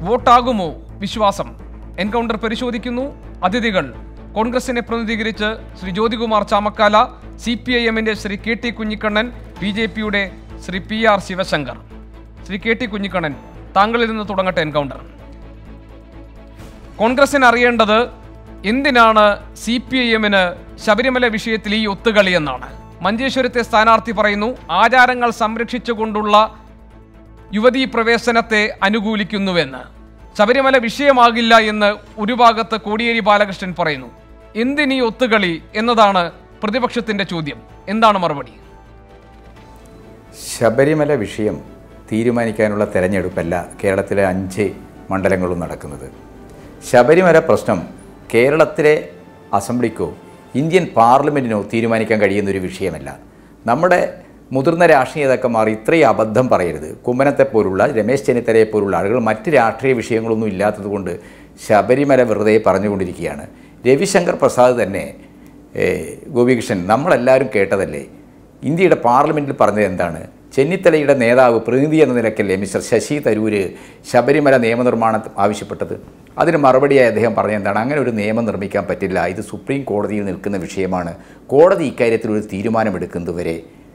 വോട്ടാകുമോ വിശ്വാസം എൻകൗണ്ടർ പരിശോധിക്കുന്നു അതിഥികൾ കോൺഗ്രസിനെ പ്രതിനിധീകരിച്ച് Shri Jyothikumar Chamakkala C P I എമ്മിന്റെ Shri K T Kunhikannan B J പിയുടെ Shri P R Sivasankar Shri K T Kunhikannan താങ്കളിൽ നിന്ന് തുടങ്ങട്ടെ എൻകൗണ്ടർ കോൺഗ്രസിന് അറിയേണ്ടത് എന്തിനാണ് സി പി ഐ എമ്മിന് ശബരിമല വിഷയത്തിൽ ഈ ഒത്തുകളി എന്നാണ് മഞ്ചേശ്വരത്തെ സ്ഥാനാർത്ഥി പറയുന്നു ആചാരങ്ങൾ സംരക്ഷിച്ചുകൊണ്ടുള്ള യുവതീ പ്രവേശനത്തെ അനുകൂലിക്കുന്നുവെന്ന് ശബരിമല വിഷയമാകില്ല എന്ന് ഒരു ഭാഗത്ത് കോടിയേരി ബാലകൃഷ്ണൻ പറയുന്നു എന്തിനീ ഒത്തുകളി എന്നതാണ് പ്രതിപക്ഷത്തിന്റെ ചോദ്യം എന്താണ് മറുപടി ശബരിമല വിഷയം തീരുമാനിക്കാനുള്ള തെരഞ്ഞെടുപ്പല്ല കേരളത്തിലെ അഞ്ച് മണ്ഡലങ്ങളും നടക്കുന്നത് ശബരിമല പ്രശ്നം കേരളത്തിലെ അസംബ്ലിക്കോ ഇന്ത്യൻ പാർലമെൻറ്റിനോ തീരുമാനിക്കാൻ കഴിയുന്ന ഒരു വിഷയമല്ല നമ്മുടെ മുതിർന്ന രാഷ്ട്രീയ നേതാക്കന്മാർ ഇത്രയും അബദ്ധം പറയരുത് കുമ്മനത്തെ പോലുള്ള രമേശ് ചെന്നിത്തലയെ പോലുള്ള ആളുകൾ മറ്റ് രാഷ്ട്രീയ വിഷയങ്ങളൊന്നും ഇല്ലാത്തതുകൊണ്ട് ശബരിമല വെറുതെ പറഞ്ഞുകൊണ്ടിരിക്കുകയാണ് രവിശങ്കർ പ്രസാദ് തന്നെ ഏ, ഗോപികൃഷ്ണൻ നമ്മളെല്ലാവരും കേട്ടതല്ലേ ഇന്ത്യയുടെ പാർലമെൻറ്റിൽ പറഞ്ഞത് എന്താണ് ചെന്നിത്തലയുടെ നേതാവ് പ്രതിനിധി എന്ന നിലയ്ക്കല്ലേ മിസ്റ്റർ ശശി തരൂര് ശബരിമല നിയമനിർമ്മാണം ആവശ്യപ്പെട്ടത് അതിന് മറുപടിയായി അദ്ദേഹം പറഞ്ഞത് എന്താണ് അങ്ങനെ ഒരു നിയമം നിർമ്മിക്കാൻ പറ്റില്ല ഇത് സുപ്രീം കോടതിയിൽ നിൽക്കുന്ന വിഷയമാണ് കോടതി ഇക്കാര്യത്തിൽ ഒരു തീരുമാനമെടുക്കുന്നതുവരെ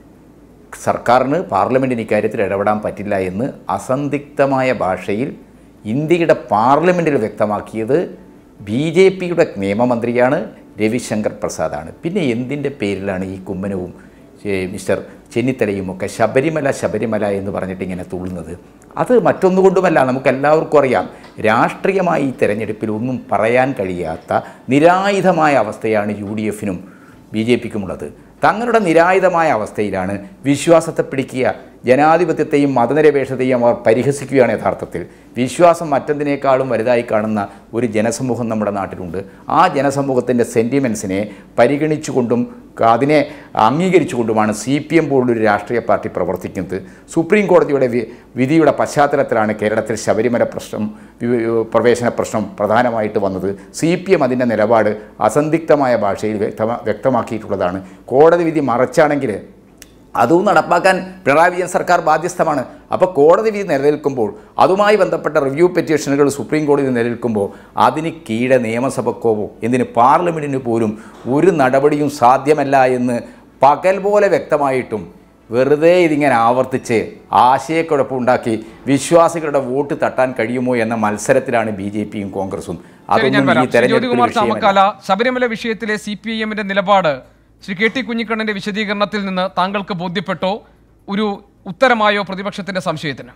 സർക്കാരിന് പാർലമെൻറ്റിന് ഇക്കാര്യത്തിൽ ഇടപെടാൻ പറ്റില്ല എന്ന് അസന്ദിഗ്ധമായ ഭാഷയിൽ ഇന്ത്യയുടെ പാർലമെൻറ്റിൽ വ്യക്തമാക്കിയത് ബി ജെ പിയുടെ നിയമമന്ത്രിയാണ് രവിശങ്കർ പ്രസാദാണ് പിന്നെ എന്തിൻ്റെ പേരിലാണ് ഈ കുമ്മനവും ഏ, മിസ്റ്റർ ചെന്നിത്തലയും ഒക്കെ ശബരിമല ശബരിമല എന്ന് പറഞ്ഞിട്ട് ഇങ്ങനെ തുള്ളുന്നത് അത് മറ്റൊന്നുകൊണ്ടുമല്ല നമുക്ക് എല്ലാവർക്കും അറിയാം രാഷ്ട്രീയമായി ഈ തെരഞ്ഞെടുപ്പിൽ ഒന്നും പറയാൻ കഴിയാത്ത നിരായുധമായ അവസ്ഥയാണ് യു ഡി എഫിനും ബി ജെ പിക്കുമുള്ളത് തങ്ങളുടെ നിരായുധമായ അവസ്ഥയിലാണ് വിശ്വാസത്തെ പിടിക്കുക ജനാധിപത്യത്തെയും മതനിരപേക്ഷതയും അവർ പരിഹസിക്കുകയാണ് യഥാർത്ഥത്തിൽ വിശ്വാസം മറ്റെന്തിനേക്കാളും വലുതായി കാണുന്ന ഒരു ജനസമൂഹം നമ്മുടെ നാട്ടിലുണ്ട് ആ ജനസമൂഹത്തിൻ്റെ സെൻറ്റിമെൻസിനെ പരിഗണിച്ചുകൊണ്ടും അതിനെ അംഗീകരിച്ചുകൊണ്ടുമാണ് സി പി എം പോലുള്ളൊരു രാഷ്ട്രീയ പാർട്ടി പ്രവർത്തിക്കുന്നത് സുപ്രീം കോടതിയുടെ വി- വിധിയുടെ പശ്ചാത്തലത്തിലാണ് കേരളത്തിൽ ശബരിമല പ്രശ്നം വി- പ്രവേശന പ്രശ്നം പ്രധാനമായിട്ട് വന്നത് സി പി എം അതിൻ്റെ നിലപാട് അസന്ദിഗ്ധമായ ഭാഷയിൽ വ്യക്തമാ വ്യക്തമാക്കിയിട്ടുള്ളതാണ് കോടതി വിധി മറച്ചാണെങ്കിൽ അതും നടപ്പാക്കാൻ പിണറായി വിജയൻ സർക്കാർ ബാധ്യസ്ഥമാണ് അപ്പോൾ കോടതി വിധി നിലനിൽക്കുമ്പോൾ അതുമായി ബന്ധപ്പെട്ട റിവ്യൂ പെറ്റീഷനുകൾ സുപ്രീം കോടതി നിലനിൽക്കുമ്പോൾ അതിന് കീഴെ നിയമസഭക്കോ എന്തിന് പാർലമെൻറ്റിന് പോലും ഒരു നടപടിയും സാധ്യമല്ല എന്ന് പകൽ പോലെ വ്യക്തമായിട്ടും വെറുതെ ഇതിങ്ങനെ ആവർത്തിച്ച് ആശയക്കുഴപ്പമുണ്ടാക്കി വിശ്വാസികളുടെ വോട്ട് തട്ടാൻ കഴിയുമോ എന്ന മത്സരത്തിലാണ് ബി ജെ പിയും കോൺഗ്രസും ശരി, ഞാൻ അതൊന്നും വരാം ഈ ശ്രീ തെരഞ്ഞെടുപ്പിൽ ജ്യോതികുമാർ വിഷയമല്ല ചാമക്കാല ശബരിമല വിഷയത്തിലെ സി പി ഐ എമ്മിന്റെ നിലപാട് ശ്രീ കെ ടി കുഞ്ഞിക്കണ്ണന്റെ വിശദീകരണത്തിൽ നിന്ന് താങ്കൾക്ക് ബോധ്യപ്പെട്ടോ ഒരു ഉത്തരമായോ പ്രതിപക്ഷത്തിന്റെ സംശയത്തിന്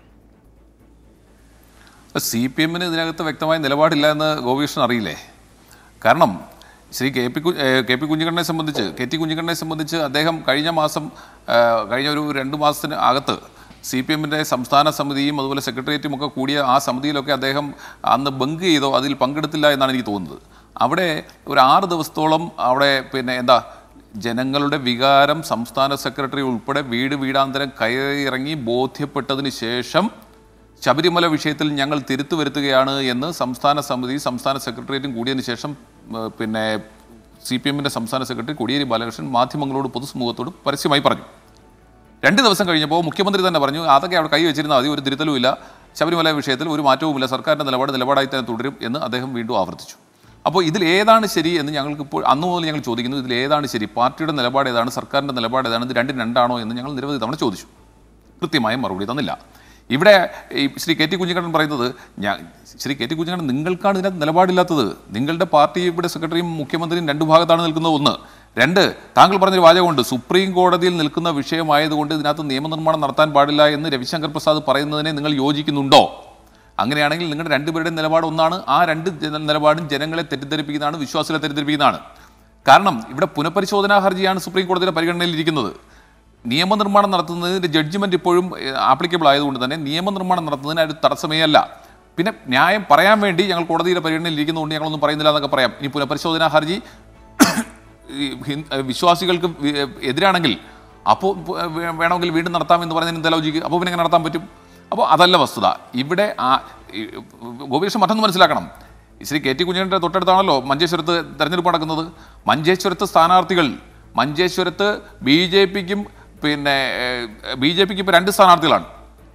സി പി എമ്മിന് ഇതിനകത്ത് വ്യക്തമായ നിലപാടില്ല എന്ന് ഗോപികൃഷ്ണൻ അറിയില്ലേ കാരണം ശ്രീ കെ പി കു ഏഹ് കെ പി കുഞ്ഞിക്കണ്ണനെ സംബന്ധിച്ച് കെ ടി കുഞ്ഞിക്കണ്ണനെ സംബന്ധിച്ച് അദ്ദേഹം കഴിഞ്ഞ മാസം ഏഹ് കഴിഞ്ഞ ഒരു രണ്ട് മാസത്തിന് അകത്ത് സി പി എമ്മിൻ്റെ സംസ്ഥാന സമിതിയും അതുപോലെ സെക്രട്ടേറിയറ്റും ഒക്കെ കൂടിയ ആ സമിതിയിലൊക്കെ അദ്ദേഹം അന്ന് ബങ്ക് ചെയ്തോ അതിൽ പങ്കെടുത്തില്ല എന്നാണ് എനിക്ക് തോന്നുന്നത് അവിടെ ഒരു ആറ് ദിവസത്തോളം അവിടെ പിന്നെ എന്താ ജനങ്ങളുടെ വികാരം സംസ്ഥാന സെക്രട്ടറി ഉൾപ്പെടെ വീട് വീടാന്തരം കയറി ഇറങ്ങി ബോധ്യപ്പെട്ടതിന് ശേഷം ശബരിമല വിഷയത്തിൽ ഞങ്ങൾ തിരുത്തു വരുത്തുകയാണ് എന്ന് സംസ്ഥാന സമിതി സംസ്ഥാന സെക്രട്ടേറിയറ്റും കൂടിയതിനു ശേഷം ഏഹ്, പിന്നെ സി പി എമ്മിൻ്റെ സംസ്ഥാന സെക്രട്ടറി കോടിയേരി ബാലകൃഷ്ണൻ മാധ്യമങ്ങളോട് പൊതുസമൂഹത്തോട് പരസ്യമായി പറഞ്ഞു രണ്ട് ദിവസം കഴിഞ്ഞപ്പോൾ മുഖ്യമന്ത്രി തന്നെ പറഞ്ഞു അതൊക്കെ അവിടെ കൈ വെച്ചിരുന്നാൽ മതി ഒരു തിരുത്തലുമില്ല ശബരിമല വിഷയത്തിൽ ഒരു മാറ്റവുമില്ല സർക്കാരിൻ്റെ നിലപാട് നിലപാടായി തന്നെ തുടരും എന്ന് അദ്ദേഹം വീണ്ടും ആവർത്തിച്ചു അപ്പോൾ ഇതിൽ ഏതാണ് ശരി എന്ന് ഞങ്ങൾക്ക് ഇപ്പോൾ അന്ന് മുതൽ ഞങ്ങൾ ചോദിക്കുന്നു ഇതിൽ ഏതാണ് ശരി പാർട്ടിയുടെ നിലപാട് ഏതാണ് സർക്കാരിൻ്റെ നിലപാട് ഏതാണ് ഇത് രണ്ടും രണ്ടാണോ എന്ന് ഞങ്ങൾ നിരവധി തവണ ചോദിച്ചു കൃത്യമായ മറുപടി തന്നില്ല ഇവിടെ ഈ ശ്രീ കെ ടി കുഞ്ഞിക്കണ്ണൻ പറയുന്നത് ഞാൻ ശ്രീ കെ ടി കുഞ്ഞിക്കണ്ണൻ നിങ്ങൾക്കാണ് ഇതിനകത്ത് നിലപാടില്ലാത്തത് നിങ്ങളുടെ പാർട്ടിയുടെ സെക്രട്ടറിയും മുഖ്യമന്ത്രിയും രണ്ട് ഭാഗത്താണ് നിൽക്കുന്നത് ഒന്ന് രണ്ട് താങ്കൾ പറഞ്ഞൊരു വാചകമുണ്ട് സുപ്രീം കോടതിയിൽ നിൽക്കുന്ന വിഷയമായതുകൊണ്ട് ഇതിനകത്ത് നിയമനിർമ്മാണം നടത്താൻ പാടില്ല എന്ന് രവിശങ്കർ പ്രസാദ് പറയുന്നതിനെ നിങ്ങൾ യോജിക്കുന്നുണ്ടോ അങ്ങനെയാണെങ്കിൽ നിങ്ങളുടെ രണ്ടുപേരുടെയും നിലപാട് ഒന്നാണ് ആ രണ്ട് ജന- നിലപാടും ജനങ്ങളെ തെറ്റിദ്ധരിപ്പിക്കുന്നതാണ് വിശ്വാസികളെ തെറ്റിദ്ധരിപ്പിക്കുന്നതാണ് കാരണം ഇവിടെ പുനഃപരിശോധനാ ഹർജിയാണ് സുപ്രീം കോടതിയുടെ പരിഗണനയിൽ ഇരിക്കുന്നത് നിയമനിർമ്മാണം നടത്തുന്നതിൻ്റെ ജഡ്ജ്മെന്റ് ഇപ്പോഴും ആപ്ലിക്കബിൾ ആയതുകൊണ്ട് തന്നെ നിയമനിർമ്മാണം നടത്തുന്നതിന് ഒരു തടസ്സമേ അല്ല പിന്നെ ന്യായം പറയാൻ വേണ്ടി ഞങ്ങൾ കോടതിയുടെ പരിഗണനയിൽ ഇരിക്കുന്നതുകൊണ്ട് ഞങ്ങളൊന്നും പറയുന്നില്ല എന്നൊക്കെ പറയാം ഇനി പുനഃപരിശോധനാ ഹർജി ഈ ഹിന്ദ- വിശ്വാസികൾക്ക് വി- എതിരാണെങ്കിൽ അപ്പോൾ വേ- വേണമെങ്കിൽ വീണ്ടും നടത്താമെന്ന് പറയുന്നതിന് എന്താ ലോജിക്ക് അപ്പോൾ പിന്നെ എങ്ങനെ നടത്താൻ പറ്റും അപ്പോൾ അതല്ല വസ്തുത ഇവിടെ ആ ഈ ഗോപീകൃഷ്ണൻ മറ്റൊന്ന് മനസ്സിലാക്കണം ശ്രീ കെ ടി കുഞ്ഞിൻ്റെ തൊട്ടടുത്താണല്ലോ മഞ്ചേശ്വരത്ത് തെരഞ്ഞെടുപ്പ് നടക്കുന്നത് മഞ്ചേശ്വരത്ത് സ്ഥാനാർത്ഥികൾ മഞ്ചേശ്വരത്ത് ബി ജെ പിക്കും പിന്നെ ബി ജെ പിക്ക് ഇപ്പോൾ രണ്ട് സ്ഥാനാർത്ഥികളാണ്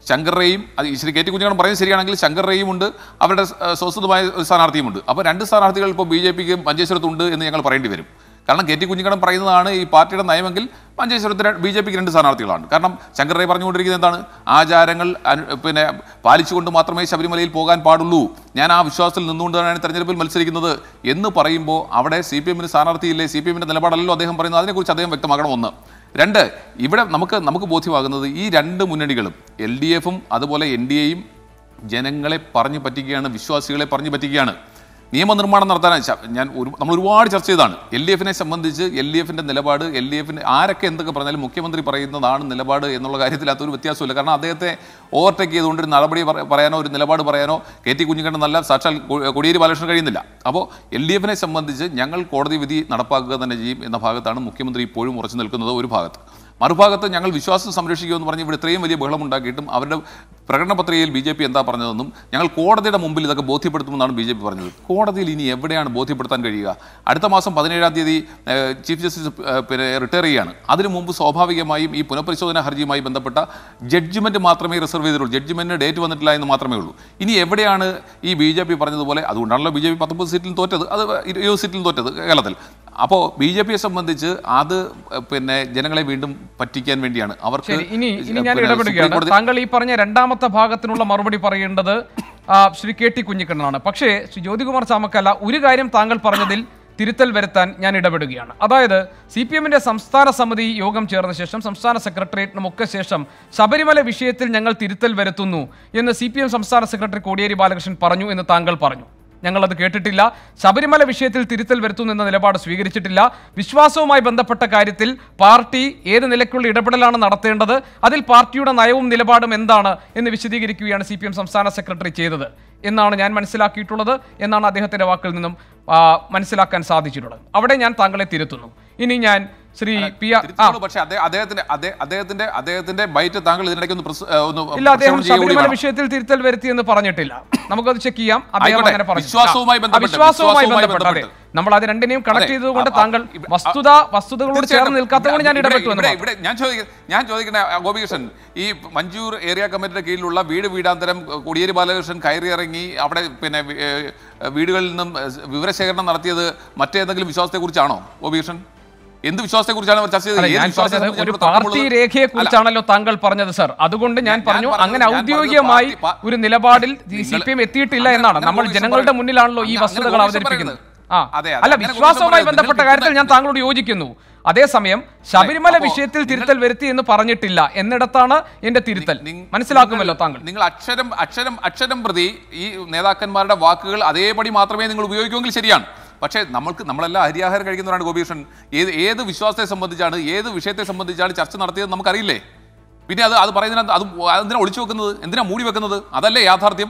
ശങ്കർ റേയും അത് ഈ ശ്രീ കെ ടി കുഞ്ഞുകണ്ണൻ പറയുന്നത് ശരിയാണെങ്കിൽ ശങ്കർ റേയും ഉണ്ട് അവരുടെ ഏഹ്, സ്വസ്ഥമായ ഒരു സ്ഥാനാർത്ഥിയുമുണ്ട് അപ്പോൾ രണ്ട് സ്ഥാനാർത്ഥികൾ ഇപ്പോൾ ബി ജെ പിക്ക് മഞ്ചേശ്വരത്തുണ്ട് എന്ന് ഞങ്ങൾ പറയേണ്ടി വരും കാരണം കെ ടി കുഞ്ഞിക്കടം പറയുന്നതാണ് ഈ പാർട്ടിയുടെ നയമെങ്കിൽ മഞ്ചേശ്വരത്തിന് ബി ജെ പിക്ക് രണ്ട് സ്ഥാനാർത്ഥികളാണ് കാരണം ശങ്കർ റേ പറഞ്ഞുകൊണ്ടിരിക്കുന്നത് എന്താണ് ആചാരങ്ങൾ അനു- പിന്നെ പാലിച്ചുകൊണ്ട് മാത്രമേ ശബരിമലയിൽ പോകാൻ പാടുള്ളൂ ഞാൻ ആ വിശ്വാസത്തിൽ നിന്നുകൊണ്ടാണ് തെരഞ്ഞെടുപ്പിൽ മത്സരിക്കുന്നത് എന്ന് പറയുമ്പോൾ അവിടെ സി പി എമ്മിന് സ്ഥാനാർത്ഥിയില്ലേ സി പി എമ്മിൻ്റെ നിലപാടല്ലോ അദ്ദേഹം പറയുന്നത് അതിനെക്കുറിച്ച് അദ്ദേഹം വ്യക്തമാക്കണം ഒന്ന് രണ്ട് ഇവിടെ നമുക്ക് നമുക്ക് ബോധ്യമാകുന്നത് ഈ രണ്ട് മുന്നണികളും എൽ ഡി എഫും അതുപോലെ എൻ ഡി എയും ജനങ്ങളെ പറഞ്ഞു പറ്റിക്കുകയാണ് വിശ്വാസികളെ പറഞ്ഞു പറ്റിക്കുകയാണ് നിയമനിർമ്മാണം നടത്താൻ ശ- ഞാൻ ഒരു നമ്മൾ ഒരുപാട് ചർച്ച ചെയ്താണ് എൽ ഡി എഫിനെ സംബന്ധിച്ച് എൽ ഡി എഫിൻ്റെ നിലപാട് എൽ ഡി എഫിൻ്റെ ആരൊക്കെ എന്തൊക്കെ പറഞ്ഞാലും മുഖ്യമന്ത്രി പറയുന്നതാണ് നിലപാട് എന്നുള്ള കാര്യത്തിൽ അതൊരു വ്യത്യാസമില്ല കാരണം അദ്ദേഹത്തെ ഓവർടേക്ക് ചെയ്തുകൊണ്ട് ഒരു നടപടി പറ- പറയാനോ ഒരു നിലപാട് പറയാനോ കെ ടി കുഞ്ഞിക്കണ്ണൻ നല്ല സാക്ഷാൽ കൊ- കോടിയേരി ബാലകൃഷ്ണൻ കഴിയുന്നില്ല അപ്പോൾ എൽ ഡി എഫിനെ സംബന്ധിച്ച് ഞങ്ങൾ കോടതി വിധി നടപ്പാക്കുക തന്നെ ചെയ്യും എന്ന ഭാഗത്താണ് മുഖ്യമന്ത്രി ഇപ്പോഴും ഉറച്ചു നിൽക്കുന്നത് ഒരു ഭാഗത്ത് മറുഭാഗത്ത് ഞങ്ങൾ വിശ്വാസം സംരക്ഷിക്കുമെന്ന് പറഞ്ഞ് ഇവിടെ ഇത്രയും വലിയ ബഹളം ഉണ്ടാക്കിയിട്ടും അവരുടെ പ്രകടന പത്രികയിൽ ബി ജെ പി എന്താ പറഞ്ഞതെന്നും ഞങ്ങൾ കോടതിയുടെ മുമ്പിൽ ഇതൊക്കെ ബോധ്യപ്പെടുത്തുമെന്നാണ് ബി ജെ പി പറഞ്ഞത് കോടതിയിൽ ഇനി എവിടെയാണ് ബോധ്യപ്പെടുത്താൻ കഴിയുക അടുത്ത മാസം പതിനേഴാം തീയതി ഏഹ്, ചീഫ് ജസ്റ്റിസ് ഏഹ്, പിന്നെ റിട്ടയർ ചെയ്യുകയാണ് അതിനു മുമ്പ് സ്വാഭാവികമായും ഈ പുനഃപരിശോധന ഹർജിയുമായി ബന്ധപ്പെട്ട ജഡ്ജ്മെന്റ് മാത്രമേ റിസർവ് ചെയ്തിട്ടുള്ളൂ ജഡ്ജ്മെന്റിന് ഡേറ്റ് വന്നിട്ടില്ല എന്ന് മാത്രമേ ഉള്ളൂ ഇനി എവിടെയാണ് ഈ ബി ജെ പി പറഞ്ഞതുപോലെ അതുകൊണ്ടാണല്ലോ ബി ജെ പി പത്തൊമ്പത് സീറ്റിൽ തോറ്റത് അത് ഇരുപത് സീറ്റിൽ തോറ്റത് കേരളത്തിൽ അപ്പോൾ ബി ജെ പിയെ സംബന്ധിച്ച് അത് പിന്നെ ജനങ്ങളെ വീണ്ടും പറ്റിക്കാൻ വേണ്ടിയാണ് അവർക്ക് ശരി ഇനി ഇനി ഞാൻ പിന്നെ ഇടപെടുകയാണ് സുപ്രീം കോടതി- താങ്കൾ ഈ പറഞ്ഞ രണ്ടാമത്തെ ഭാഗത്തിനുള്ള മറുപടി പറയേണ്ടത് ആ, ശ്രീ കെ ടി കുഞ്ഞിക്കണ്ണനാണ് പക്ഷേ ശ്രീ ജ്യോതികുമാർ ചാമക്കല്ല ഒരു കാര്യം താങ്കൾ പറഞ്ഞതിൽ തിരുത്തൽ വരുത്താൻ ഞാൻ ഇടപെടുകയാണ് അതായത് സി പി എമ്മിന്റെ സംസ്ഥാന സമിതി യോഗം ചേർന്ന ശേഷം സംസ്ഥാന സെക്രട്ടേറിയറ്റിനും ഒക്കെ ശേഷം ശബരിമല വിഷയത്തിൽ ഞങ്ങൾ തിരുത്തൽ വരുത്തുന്നു എന്ന് സി പി എം സംസ്ഥാന സെക്രട്ടറി കോടിയേരി ബാലകൃഷ്ണൻ പറഞ്ഞു എന്ന് താങ്കൾ പറഞ്ഞു ഞങ്ങളത് കേട്ടിട്ടില്ല ശബരിമല വിഷയത്തിൽ തിരുത്തൽ വരുത്തുന്നു എന്ന നിലപാട് സ്വീകരിച്ചിട്ടില്ല വിശ്വാസവുമായി ബന്ധപ്പെട്ട കാര്യത്തിൽ പാർട്ടി ഏത് നിലയ്ക്കുള്ള ഇടപെടലാണ് നടത്തേണ്ടത് അതിൽ പാർട്ടിയുടെ നയവും നിലപാടും എന്താണ് എന്ന് വിശദീകരിക്കുകയാണ് സി സംസ്ഥാന സെക്രട്ടറി ചെയ്തത് എന്നാണ് ഞാൻ മനസ്സിലാക്കിയിട്ടുള്ളത് എന്നാണ് അദ്ദേഹത്തിന്റെ വാക്കിൽ നിന്നും ആ, മനസ്സിലാക്കാൻ സാധിച്ചിട്ടുള്ളത് അവിടെ ഞാൻ താങ്കളെ തിരുത്തുന്നു ഇനി ഞാൻ ശ്രീ പി ആർ ആ തിരുത്തുള്ളൂ, പക്ഷേ അദ്ദേഹ- അദ്ദേഹത്തിന്റെ അദ്ദേഹ- അദ്ദേഹത്തിന്റെ അദ്ദേഹത്തിന്റെ ബൈറ്റ് താങ്കൾ ഇതിനിടയ്ക്ക് ഒന്ന് പ്രസ്- ഏഹ് ഒന്ന് ഇല്ല അദ്ദേഹം പ്രക്ഷേപണം ചെയ്യുക കൂടി ശബരിമല വേണം. വിഷയത്തിൽ തിരുത്തൽ വരുത്തി എന്ന് പറഞ്ഞിട്ടില്ല നമുക്കത് ചെക്ക് ചെയ്യാം അദ്ദേഹം ആയിക്കോട്ടെ. അങ്ങനെ പറഞ്ഞു വിശ്വാസവുമായി ആ, ബന്ധപ്പെട്ട്, വിശ്വാസവുമായി വിശ്വാസവുമായി ബന്ധപ്പെട്ട് അതെ ബന്ധപ്പെട്ട്. നമ്മൾ അത് രണ്ടിനെയും കണക്ട് അതെ. ചെയ്തതുകൊണ്ട് ആ, ആ, താങ്കൾ ഇവിടെ- വസ്തുത വസ്തുതകളോട് ചേർന്ന് തീർച്ചയായിട്ടും. നിൽക്കാത്തതുകൊണ്ട് ഞാൻ ഇവിടെ- ഇടപെട്ടു എന്ന് ഇവിടെ- മാത്രം. ഇവിടെ ഞാൻ ചോദിക്ക ഞാൻ ചോദിക്കുന്ന ആ, ഗോപികൃഷ്ണൻ ഈ മഞ്ചൂർ ഏരിയ കമ്മിറ്റിയുടെ കീഴിലുള്ള വീട് വീടാന്തരം കോടിയേരി ബാലകൃഷ്ണൻ കയറി ഇറങ്ങി അവിടെ പിന്നെ വി- ഏഹ്, വീടുകളിൽ നിന്നും ഏഹ്, വിവരശേഖരണം നടത്തിയത് മറ്റേതെങ്കിലും വിശ്വാസത്തെക്കുറിച്ചാണോ ഗോപികൃഷ്ണൻ എന്ത് വിശ്വാസത്തെക്കുറിച്ചാണ് അവർ ചർച്ച അല്ല, ചെയ്തത് ഏത് ഞാൻ വിശ്വാസത്തെ പറഞ്ഞത് ഒരു കുറിച്ചാണ് പാർട്ടി തർക്കമുള്ളത്? രേഖയെ അല്ല, കുറിച്ചാണല്ലോ താങ്കൾ പറഞ്ഞത് സർ അതുകൊണ്ട് ഞാൻ ഞാൻ പറഞ്ഞു പറഞ്ഞത് അങ്ങനെ ഞാൻ പറഞ്ഞത് ഔദ്യോഗികമായി പാർട്ടി- പാ- ഒരു നിലപാടിൽ സി നിങ്ങൾ- പി എം എത്തിയിട്ടില്ല അങ്ങനെ- എന്നാണ് അങ്ങനെ നമ്മൾ ഗോപീഷ് ജനങ്ങളുടെ പറയുന്നത്. മുന്നിലാണല്ലോ ഈ അങ്ങനെ വസ്തുതകൾ ഗോപീഷ് അവതരിപ്പിക്കുന്നത് പറയുന്നത്. ആ അതെ, അതെ, അല്ല അങ്ങനെ വിശ്വാസവുമായി ഗോപീഷ് ബന്ധപ്പെട്ട പറയുന്നത്. കാര്യത്തിൽ ഞാൻ താങ്കളോട് യോജിക്കുന്നു അതേസമയം ശബരിമല അപ്പോ വിഷയത്തിൽ നിങ്ങൾ- തിരുത്തൽ വരുത്തി എന്ന് പറഞ്ഞിട്ടില്ല എന്നിടത്താണ് എന്റെ തിരുത്തൽ നിങ്ങ- മനസ്സിലാക്കുമല്ലോ താങ്കൾ നിങ്ങൾ അക്ഷരം അക്ഷരം അക്ഷരം പ്രതി ഈ നേതാക്കന്മാരുടെ വാക്കുകൾ അതേപടി മാത്രമേ നിങ്ങൾ ഉപയോഗിക്കുമെങ്കിൽ ശരിയാണ് പക്ഷേ നമ്മൾക്ക് നമ്മളെല്ലാം അരിയാഹാരം കഴിക്കുന്നവരാണ് ഗോപീകൃഷ്ണൻ ഏത് ഏത് വിശ്വാസത്തെ സംബന്ധിച്ചാണ് ഏത് വിഷയത്തെ സംബന്ധിച്ചാണ് ചർച്ച നടത്തിയത് നമുക്കറിയില്ലേ പിന്നെ അത് അത് പറയുന്നതിനകത്ത് അത് എന്തിനാ ഒളിച്ചു വെക്കുന്നത് എന്തിനാ മൂടി വെക്കുന്നത് അതല്ലേ യാഥാർത്ഥ്യം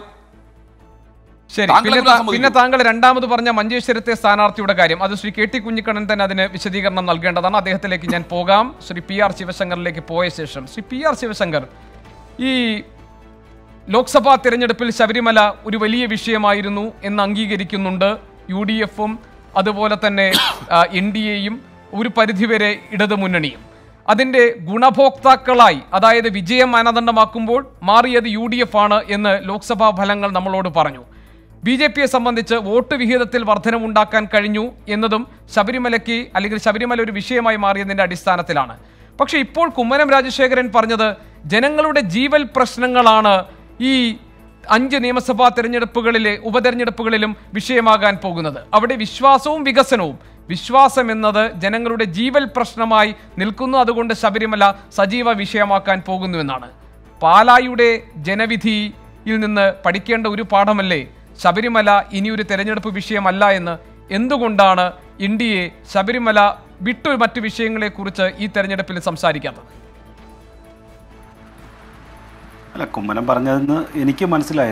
ശരി താങ്കൾ പിന്നെ എങ്ങനെ താ- സമ്മതിക്കും? പിന്നെ താങ്കൾ രണ്ടാമത് പറഞ്ഞ മഞ്ചേശ്വരത്തെ സ്ഥാനാർത്ഥിയുടെ കാര്യം അത് ശ്രീ കെ ടി കുഞ്ഞിക്കണ്ണൻ തന്നെ അതിന് വിശദീകരണം നൽകേണ്ടതാണ് അദ്ദേഹത്തിലേക്ക് ഞാൻ പോകാം ശ്രീ പി ആർ ശിവശങ്കറിലേക്ക് പോയ ശേഷം ശ്രീ പി ആർ ശിവശങ്കർ ഈ ലോക്സഭാ തിരഞ്ഞെടുപ്പിൽ ശബരിമല ഒരു വലിയ വിഷയമായിരുന്നു എന്ന് അംഗീകരിക്കുന്നുണ്ട് യു ഡി എഫും അതുപോലെ തന്നെ എൻ ഡി എയും ഒരു പരിധിവരെ ഇടതു മുന്നണിയും അതിൻ്റെ ഗുണഭോക്താക്കളായി അതായത് വിജയം മാനദണ്ഡമാക്കുമ്പോൾ മാറിയത് യു ഡി എഫ് ആണ് എന്ന് ലോക്സഭാ ഫലങ്ങൾ നമ്മളോട് പറഞ്ഞു ബി ജെ പിയെ സംബന്ധിച്ച് വോട്ട് വിഹിതത്തിൽ വർധനമുണ്ടാക്കാൻ കഴിഞ്ഞു എന്നതും ശബരിമലയ്ക്ക് അല്ലെങ്കിൽ ശബരിമല ഒരു വിഷയമായി മാറിയതിന്റെ അടിസ്ഥാനത്തിലാണ് പക്ഷെ ഇപ്പോൾ കുമ്മനം രാജശേഖരൻ പറഞ്ഞത് ജനങ്ങളുടെ ജീവൽ പ്രശ്നങ്ങളാണ് ഈ അഞ്ച് നിയമസഭാ തെരഞ്ഞെടുപ്പുകളിലെ ഉപതെരഞ്ഞെടുപ്പുകളിലും വിഷയമാകാൻ പോകുന്നത് അവിടെ വിശ്വാസവും വികസനവും വിശ്വാസം എന്നത് ജനങ്ങളുടെ ജീവൽ പ്രശ്നമായി നിൽക്കുന്നു അതുകൊണ്ട് ശബരിമല സജീവ വിഷയമാക്കാൻ പോകുന്നു എന്നാണ് പാലായുടെ ജനവിധിയിൽ നിന്ന് പഠിക്കേണ്ട ഒരു പാഠമല്ലേ ശബരിമല ഇനിയൊരു തെരഞ്ഞെടുപ്പ് വിഷയമല്ല എന്ന് എന്തുകൊണ്ടാണ് ഇന്ത്യയെ ശബരിമല വിട്ടു മറ്റു വിഷയങ്ങളെക്കുറിച്ച് ഈ തെരഞ്ഞെടുപ്പിൽ സംസാരിക്കാത്തത് അല്ല കുമ്മനം പറഞ്ഞതെന്ന് എനിക്ക് മനസ്സിലായത്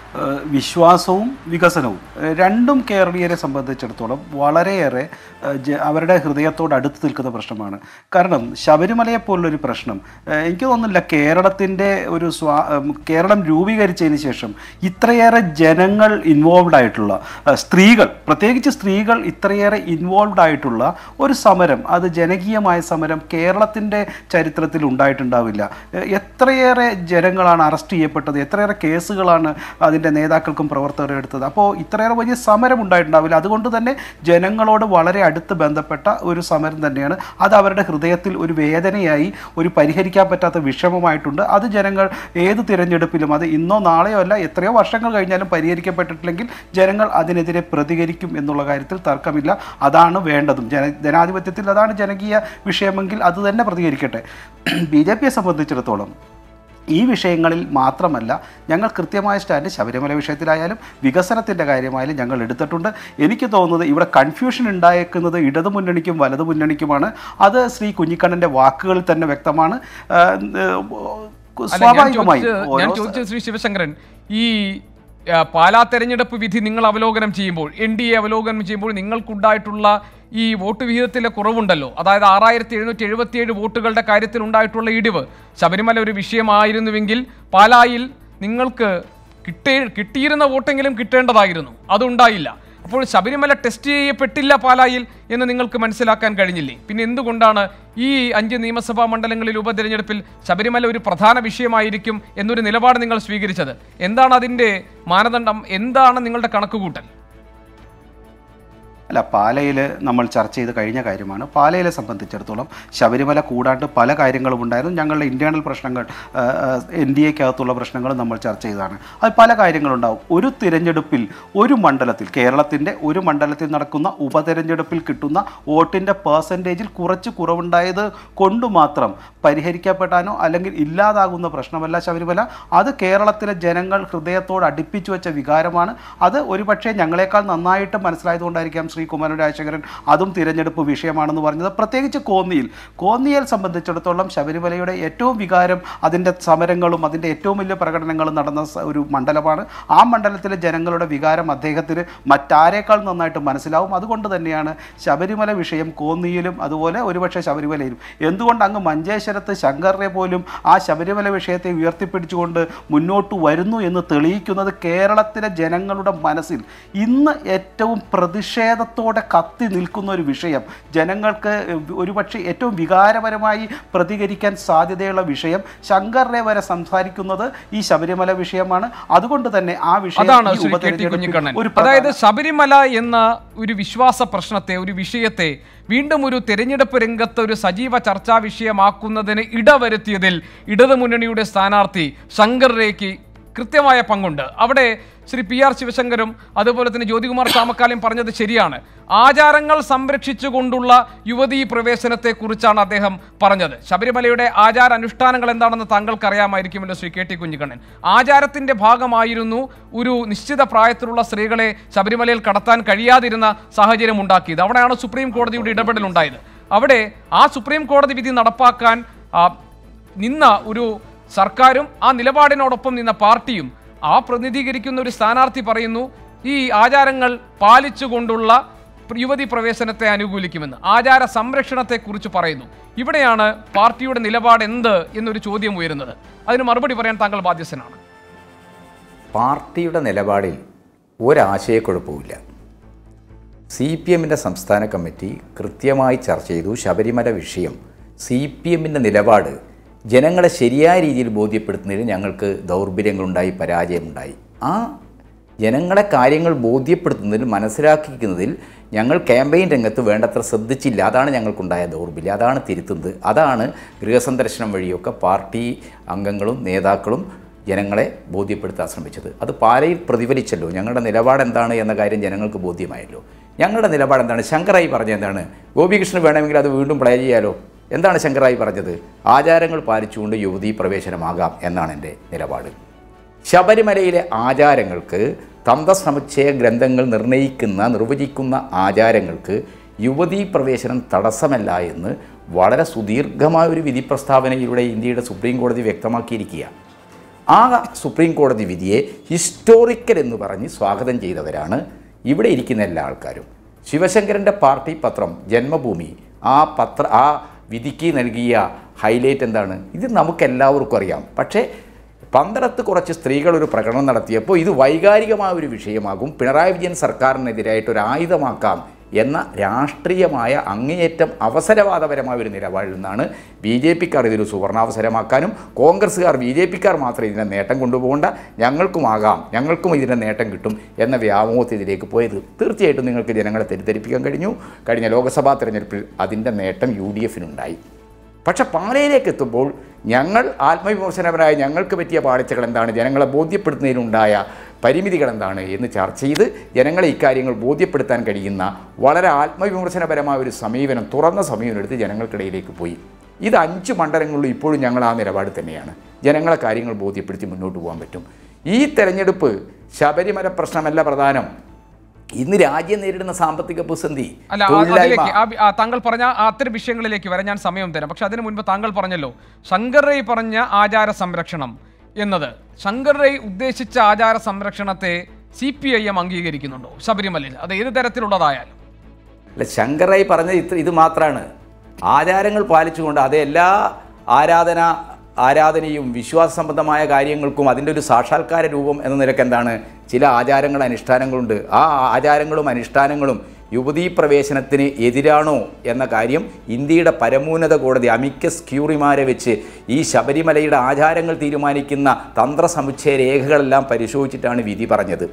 ഏഹ് വിശ്വാസവും വികസനവും ഏഹ് രണ്ടും കേരളീയരെ സംബന്ധിച്ചിടത്തോളം വളരെയേറെ ഏഹ് ജ- അവരുടെ ഹൃദയത്തോട് അടുത്ത് നിൽക്കുന്ന പ്രശ്നമാണ് കാരണം ശബരിമലയെ പോലുള്ളൊരു പ്രശ്നം ഏഹ് എനിക്ക് തോന്നുന്നില്ല കേരളത്തിൻ്റെ ഒരു സ്വാ ഉം, കേരളം രൂപീകരിച്ചതിന് ശേഷം ഇത്രയേറെ ജനങ്ങൾ ഇൻവോൾവ് ആയിട്ടുള്ള ഏഹ് സ്ത്രീകൾ പ്രത്യേകിച്ച് സ്ത്രീകൾ ഇത്രയേറെ ഇൻവോൾവ് ആയിട്ടുള്ള ഒരു സമരം അത് ജനകീയമായ സമരം കേരളത്തിൻ്റെ ചരിത്രത്തിൽ ഉണ്ടായിട്ടുണ്ടാവില്ല ഏഹ് എത്രയേറെ ജനങ്ങളാണ് അറസ്റ്റ് ചെയ്യപ്പെട്ടത് എത്രയേറെ കേസുകളാണ് അതിൻ്റെ നേതാക്കൾക്കും പ്രവർത്തകരും എടുത്തത് അപ്പോൾ ഇത്രയേറെ വലിയ സമരം ഉണ്ടായിട്ടുണ്ടാവില്ല അതുകൊണ്ട് തന്നെ ജനങ്ങളോട് വളരെ അടുത്ത് ബന്ധപ്പെട്ട ഒരു സമരം തന്നെയാണ് അത് അവരുടെ ഹൃദയത്തിൽ ഒരു വേദനയായി ഒരു പരിഹരിക്കാൻ പറ്റാത്ത വിഷമമായിട്ടുണ്ട് അത് ജനങ്ങൾ ഏത് തിരഞ്ഞെടുപ്പിലും അത് ഇന്നോ നാളെയോ അല്ല എത്രയോ വർഷങ്ങൾ കഴിഞ്ഞാലും പരിഹരിക്കപ്പെട്ടിട്ടില്ലെങ്കിൽ ജനങ്ങൾ അതിനെതിരെ പ്രതികരിക്കും എന്നുള്ള കാര്യത്തിൽ തർക്കമില്ല അതാണ് വേണ്ടതും ജന ജനാധിപത്യത്തിൽ അതാണ് ജനകീയ വിഷയമെങ്കിൽ അത് തന്നെ പ്രതികരിക്കട്ടെ ബി ജെ പിയെ സംബന്ധിച്ചിടത്തോളം ഈ വിഷയങ്ങളിൽ മാത്രമല്ല ഞങ്ങൾ കൃത്യമായ സ്റ്റാൻഡ് ശബരിമല വിഷയത്തിലായാലും വികസനത്തിൻ്റെ കാര്യമായാലും ഞങ്ങൾ എടുത്തിട്ടുണ്ട് എനിക്ക് തോന്നുന്നത് ഇവിടെ കൺഫ്യൂഷൻ ഉണ്ടായേക്കുന്നത് ഇടതു മുന്നണിക്കും വലതു മുന്നണിക്കുമാണ് അത് ശ്രീ കുഞ്ഞിക്കണ്ണൻ്റെ വാക്കുകളിൽ തന്നെ വ്യക്തമാണ് ആ, ഏഹ്, അല്ല, ഞാൻ സ്വാഭാവികമായും ചോദിച്ചത് ഞാൻ ഓരോ ചോദിച്ചത് ശ്രീ ശിവശങ്കരൻ ഈ ആ, പാലാ തെരഞ്ഞെടുപ്പ് വിധി നിങ്ങൾ അവലോകനം ചെയ്യുമ്പോൾ എൻ ഡി എ അവലോകനം ചെയ്യുമ്പോൾ നിങ്ങൾക്കുണ്ടായിട്ടുള്ള ഈ വോട്ട് വിഹിതത്തിലെ കുറവുണ്ടല്ലോ അതായത് ആറായിരത്തി എഴുന്നൂറ്റി എഴുപത്തിയേഴ് വോട്ടുകളുടെ കാര്യത്തിൽ ഉണ്ടായിട്ടുള്ള ഇടിവ് ശബരിമല ഒരു വിഷയമായിരുന്നുവെങ്കിൽ പാലായിൽ നിങ്ങൾക്ക് കിട്ടേ കിട്ടിയിരുന്ന വോട്ടെങ്കിലും കിട്ടേണ്ടതായിരുന്നു അതുണ്ടായില്ല അപ്പോൾ ശബരിമല ടെസ്റ്റ് ചെയ്യപ്പെട്ടില്ല പാലായിൽ എന്ന് നിങ്ങൾക്ക് മനസ്സിലാക്കാൻ കഴിഞ്ഞില്ലേ പിന്നെ എന്തുകൊണ്ടാണ് ഈ അഞ്ച് നിയമസഭാ മണ്ഡലങ്ങളിൽ ഉപതെരഞ്ഞെടുപ്പിൽ ശബരിമല ഒരു പ്രധാന വിഷയമായിരിക്കും എന്നൊരു നിലപാട് നിങ്ങൾ സ്വീകരിച്ചത് എന്താണ് അതിൻ്റെ മാനദണ്ഡം എന്താണ് നിങ്ങളുടെ കണക്കുകൂട്ടൽ അല്ല പാലയിൽ നമ്മൾ ചർച്ച ചെയ്ത് കഴിഞ്ഞ കാര്യമാണ് പാലയിലെ സംബന്ധിച്ചിടത്തോളം ശബരിമല കൂടാണ്ട് പല കാര്യങ്ങളും ഉണ്ടായിരുന്നു ഞങ്ങളുടെ ഇന്റേണൽ പ്രശ്നങ്ങൾ എൻ ഡി എക്കകത്തുള്ള പ്രശ്നങ്ങൾ നമ്മൾ ചർച്ച ചെയ്തതാണ് അത് പല കാര്യങ്ങളുണ്ടാവും ഒരു തിരഞ്ഞെടുപ്പിൽ ഒരു മണ്ഡലത്തിൽ കേരളത്തിൻ്റെ ഒരു മണ്ഡലത്തിൽ നടക്കുന്ന ഉപതെരഞ്ഞെടുപ്പിൽ കിട്ടുന്ന വോട്ടിൻ്റെ പേഴ്സൻറ്റേജിൽ കുറച്ച് കുറവുണ്ടായത് കൊണ്ട് മാത്രം പരിഹരിക്കപ്പെടാനോ അല്ലെങ്കിൽ ഇല്ലാതാകുന്ന പ്രശ്നമല്ല ശബരിമല അത് കേരളത്തിലെ ജനങ്ങൾ ഹൃദയത്തോട് അടുപ്പിച്ചു വെച്ച വികാരമാണ് അത് ഒരുപക്ഷെ ഞങ്ങളെക്കാൾ നന്നായിട്ട് മനസ്സിലായതുകൊണ്ടായിരിക്കാം ശ്രീ കുമാരൻ രാജശേഖരൻ അതും തിരഞ്ഞെടുപ്പ് വിഷയമാണെന്ന് പറഞ്ഞത് പ്രത്യേകിച്ച് കോന്നിയിൽ കോന്നിയെ സംബന്ധിച്ചിടത്തോളം ശബരിമലയുടെ ഏറ്റവും വികാരം അതിൻ്റെ സമരങ്ങളും അതിൻ്റെ ഏറ്റവും വലിയ പ്രകടനങ്ങളും നടന്ന സ- ഒരു മണ്ഡലമാണ് ആ മണ്ഡലത്തിലെ ജനങ്ങളുടെ വികാരം അദ്ദേഹത്തിന് മറ്റാരേക്കാൾ നന്നായിട്ട് മനസ്സിലാവും അതുകൊണ്ട് തന്നെയാണ് ശബരിമല വിഷയം കോന്നിയിലും അതുപോലെ ഒരുപക്ഷെ ശബരിമലയിലും എന്തുകൊണ്ട് അങ്ങ് മഞ്ചേശ്വരത്ത് ശങ്കറിനെ പോലും ആ ശബരിമല വിഷയത്തെ ഉയർത്തിപ്പിടിച്ചുകൊണ്ട് മുന്നോട്ട് വരുന്നു എന്ന് തെളിയിക്കുന്നത് കേരളത്തിലെ ജനങ്ങളുടെ മനസ്സിൽ ഇന്ന് ഏറ്റവും പ്രതിഷേധത്തോടെ കത്തി നിൽക്കുന്ന ഒരു വിഷയം ജനങ്ങൾക്ക് ഒരുപക്ഷെ ഏറ്റവും വികാരപരമായി പ്രതികരിക്കാൻ സാധ്യതയുള്ള വിഷയം ശങ്കറിനെ വരെ സംസാരിക്കുന്നത് ഈ ശബരിമല വിഷയമാണ് അതുകൊണ്ട് തന്നെ ആ വിഷയം അതാണ് ഈ ശ്രീ കെ ടി ഉപതെരഞ്ഞെടുപ്പിൽ കുഞ്ഞിക്കണ്ണൻ ഒരു അതായത് പ്രധാന- ശബരിമല എന്ന ഒരു വിശ്വാസ പ്രശ്നത്തെ ഒരു വിഷയത്തെ വീണ്ടും ഒരു തെരഞ്ഞെടുപ്പ് രംഗത്ത് ഒരു സജീവ ചർച്ചാ വിഷയമാക്കുന്നതിന് ഇടവരുത്തിയതിൽ ഇടതുമുന്നണിയുടെ സ്ഥാനാർത്ഥി ശങ്കർ റേക്ക് കൃത്യമായ പങ്കുണ്ട് അവിടെ ശ്രീ പി ആർ ശിവശങ്കരും അതുപോലെ തന്നെ ജ്യോതികുമാർ ചാമക്കാലയും പറഞ്ഞത് ശരിയാണ് ആചാരങ്ങൾ സംരക്ഷിച്ചുകൊണ്ടുള്ള യുവതീ പ്രവേശനത്തെ കുറിച്ചാണ് അദ്ദേഹം പറഞ്ഞത് ശബരിമലയുടെ ആചാര അനുഷ്ഠാനങ്ങൾ എന്താണെന്ന് താങ്കൾക്ക് അറിയാമായിരിക്കുമല്ലോ ശ്രീ കെ ടി കുഞ്ഞിക്കണ്ണൻ ആചാരത്തിന്റെ ഭാഗമായിരുന്നു ഒരു നിശ്ചിത പ്രായത്തിലുള്ള സ്ത്രീകളെ ശബരിമലയിൽ കടത്താൻ കഴിയാതിരുന്ന സാഹചര്യം ഉണ്ടാക്കിയത് അവിടെയാണ് സുപ്രീം കോടതിയുടെ ഇടപെടൽ ഉണ്ടായത് അവിടെ ആ സുപ്രീം കോടതി വിധി നടപ്പാക്കാൻ ആ, നിന്ന ഒരു സർക്കാരും ആ നിലപാടിനോടൊപ്പം നിന്ന പാർട്ടിയും ആ പ്രതിനിധീകരിക്കുന്ന ഒരു സ്ഥാനാർത്ഥി പറയുന്നു ഈ ആചാരങ്ങൾ പാലിച്ചുകൊണ്ടുള്ള യുവതി പ്രവേശനത്തെ അനുകൂലിക്കുമെന്ന് ആചാര സംരക്ഷണത്തെക്കുറിച്ച് പറയുന്നു ഇവിടെയാണ് പാർട്ടിയുടെ നിലപാട് എന്ത് എന്നൊരു ചോദ്യം ഉയരുന്നത് അതിന് മറുപടി പറയാൻ താങ്കൾ ബാധ്യസ്ഥനാണ് പാർട്ടിയുടെ നിലപാടിൽ ഒരാശയക്കുഴപ്പവുമില്ല സി പി എമ്മിൻ്റെ സംസ്ഥാന കമ്മിറ്റി കൃത്യമായി ചർച്ച ചെയ്തു ശബരിമല വിഷയം സി പി എമ്മിൻ്റെ നിലപാട് ജനങ്ങളെ ശരിയായ രീതിയിൽ ബോധ്യപ്പെടുത്തുന്നതിൽ ഞങ്ങൾക്ക് ദൗർബല്യങ്ങളുണ്ടായി പരാജയമുണ്ടായി ആ ജനങ്ങളെ കാര്യങ്ങൾ ബോധ്യപ്പെടുത്തുന്നതിൽ മനസ്സിലാക്കിക്കുന്നതിൽ ഞങ്ങൾ ക്യാമ്പയിൻ രംഗത്ത് വേണ്ടത്ര ശ്രദ്ധിച്ചില്ല അതാണ് ഞങ്ങൾക്കുണ്ടായ ദൗർബല്യം അതാണ് തിരുത്തുന്നത് അതാണ് ഗൃഹസന്ദർശനം വഴിയൊക്കെ പാർട്ടി അംഗങ്ങളും നേതാക്കളും ജനങ്ങളെ ബോധ്യപ്പെടുത്താൻ ശ്രമിച്ചത് അത് പാലയിൽ പ്രതിഫലിച്ചല്ലോ ഞങ്ങളുടെ നിലപാട് എന്താണ് എന്ന കാര്യം ജനങ്ങൾക്ക് ബോധ്യമായല്ലോ ഞങ്ങളുടെ നിലപാട് എന്താണ് ശങ്കറായി പറഞ്ഞത് എന്താണ് ഗോപികൃഷ്ണൻ വേണമെങ്കിൽ അത് വീണ്ടും പ്ലേ ചെയ്യാലോ എന്താണ് ശങ്കറായി പറഞ്ഞത് ആചാരങ്ങൾ പാലിച്ചുകൊണ്ട് യുവതീ പ്രവേശനമാകാം എന്നാണ് എൻ്റെ നിലപാട് ശബരിമലയിലെ ആചാരങ്ങൾക്ക് തന്ത്രസമുച്ചയ ഗ്രന്ഥങ്ങൾ നിർണ്ണയിക്കുന്ന നിർവചിക്കുന്ന ആചാരങ്ങൾക്ക് യുവതീ പ്രവേശനം തടസ്സമല്ല എന്ന് വളരെ സുദീർഘമായ ഒരു വിധി പ്രസ്താവനയിലൂടെ ഇന്ത്യയുടെ സുപ്രീം കോടതി വ്യക്തമാക്കിയിരിക്കുക ആ സുപ്രീം കോടതി വിധിയെ ഹിസ്റ്റോറിക്കൽ എന്ന് പറഞ്ഞ് സ്വാഗതം ചെയ്തവരാണ് ഇവിടെ ഇരിക്കുന്ന എല്ലാ ആൾക്കാരും ശിവശങ്കരൻ്റെ പാർട്ടി പത്രം ജന്മഭൂമി ആ പത്ര ആ വിധിക്ക് നൽകിയ ഹൈലൈറ്റ് എന്താണ് ഇത് നമുക്കെല്ലാവർക്കും അറിയാം പക്ഷേ പന്തളത്ത് കുറച്ച് സ്ത്രീകൾ ഒരു പ്രകടനം നടത്തിയപ്പോൾ ഇത് വൈകാരികമായ ഒരു വിഷയമാകും പിണറായി വിജയൻ സർക്കാരിനെതിരായിട്ട് ഒരു ആയുധമാക്കാം എന്ന രാഷ്ട്രീയമായ അങ്ങേയറ്റം അവസരവാദപരമായ ഒരു നിലപാടിൽ നിന്നാണ് ബി ജെ പിക്കാർ ഇതൊരു സുവർണാവസരമാക്കാനും കോൺഗ്രസ്സുകാർ ബി ജെ പിക്കാർ മാത്രം ഇതിനെ നേട്ടം കൊണ്ടുപോകേണ്ട ഞങ്ങൾക്കുമാകാം ഞങ്ങൾക്കും ഇതിൻ്റെ നേട്ടം കിട്ടും എന്ന വ്യാമോഹത്തിലേക്ക് പോയത് തീർച്ചയായിട്ടും നിങ്ങൾക്ക് ജനങ്ങളെ തെറ്റിദ്ധരിപ്പിക്കാൻ കഴിഞ്ഞു കഴിഞ്ഞ ലോക്സഭാ തെരഞ്ഞെടുപ്പിൽ അതിൻ്റെ നേട്ടം യു ഡി എഫിനുണ്ടായി പക്ഷെ പാലയിലേക്ക് എത്തുമ്പോൾ ഞങ്ങൾ ആത്മവിമർശനപരമായ ഞങ്ങൾക്ക് പറ്റിയ പാളിച്ചകൾ എന്താണ് ജനങ്ങളെ ബോധ്യപ്പെടുത്തുന്നതിനുണ്ടായ പരിമിതികൾ എന്താണ് എന്ന് ചർച്ച ചെയ്ത് ജനങ്ങളെ ഇക്കാര്യങ്ങൾ ബോധ്യപ്പെടുത്താൻ കഴിയുന്ന വളരെ ആത്മവിമർശനപരമായ ഒരു സമീപനം തുറന്ന സമീപനം എടുത്ത് ജനങ്ങൾക്കിടയിലേക്ക് പോയി ഇത് അഞ്ച് മണ്ഡലങ്ങളിലും ഇപ്പോഴും ഞങ്ങൾ ആ നിലപാട് തന്നെയാണ് ജനങ്ങളെ കാര്യങ്ങൾ ബോധ്യപ്പെടുത്തി മുന്നോട്ട് പോകാൻ പറ്റും ഈ തെരഞ്ഞെടുപ്പ് ശബരിമല പ്രശ്നമല്ല പ്രധാനം ഇന്ന് രാജ്യം നേരിടുന്ന സാമ്പത്തിക പ്രതിസന്ധി അല്ല ആ- തൊഴിലില്ലായ്മ അതിലേക്ക് ആ വി- ആ താങ്കൾ പറഞ്ഞ ആ അത്തരം വിഷയങ്ങളിലേക്ക് വരാൻ ഞാൻ സമയം തരാം പക്ഷെ അതിനു മുൻപ് താങ്കൾ പറഞ്ഞല്ലോ ശങ്കർ റൈ പറഞ്ഞ ആചാര സംരക്ഷണം എന്നത് ശങ്കർ റൈ ഉദ്ദേശിച്ച ആചാര സംരക്ഷണത്തെ സി പി ഐ എം അംഗീകരിക്കുന്നുണ്ടോ ശബരിമലയിൽ അത് ഏത് തരത്തിലുള്ളതായാലും അല്ല ശങ്കറായി പറഞ്ഞത് ഇത്ര ഇത് മാത്രമാണ് ആചാരങ്ങൾ പാലിച്ചുകൊണ്ട് അത് എല്ലാ ആരാധന ആരാധനയും വിശ്വാസ സംബന്ധമായ കാര്യങ്ങൾക്കും അതിൻ്റെ ഒരു സാക്ഷാത്കാര രൂപം എന്ന നിലക്ക് എന്താണ് ചില ആചാരങ്ങൾ അനുഷ്ഠാനങ്ങളുണ്ട് ആ ആചാരങ്ങളും അനുഷ്ഠാനങ്ങളും യുവതീ പ്രവേശനത്തിന് എതിരാണോ എന്ന കാര്യം ഇന്ത്യയുടെ പരമോന്നത കോടതി അമിക്കസ് ക്യൂറിമാരെ വെച്ച് ഈ ശബരിമലയുടെ ആചാരങ്ങൾ തീരുമാനിക്കുന്ന തന്ത്രസമുച്ചയ രേഖകളെല്ലാം പരിശോധിച്ചിട്ടാണ് വിധി പറഞ്ഞത്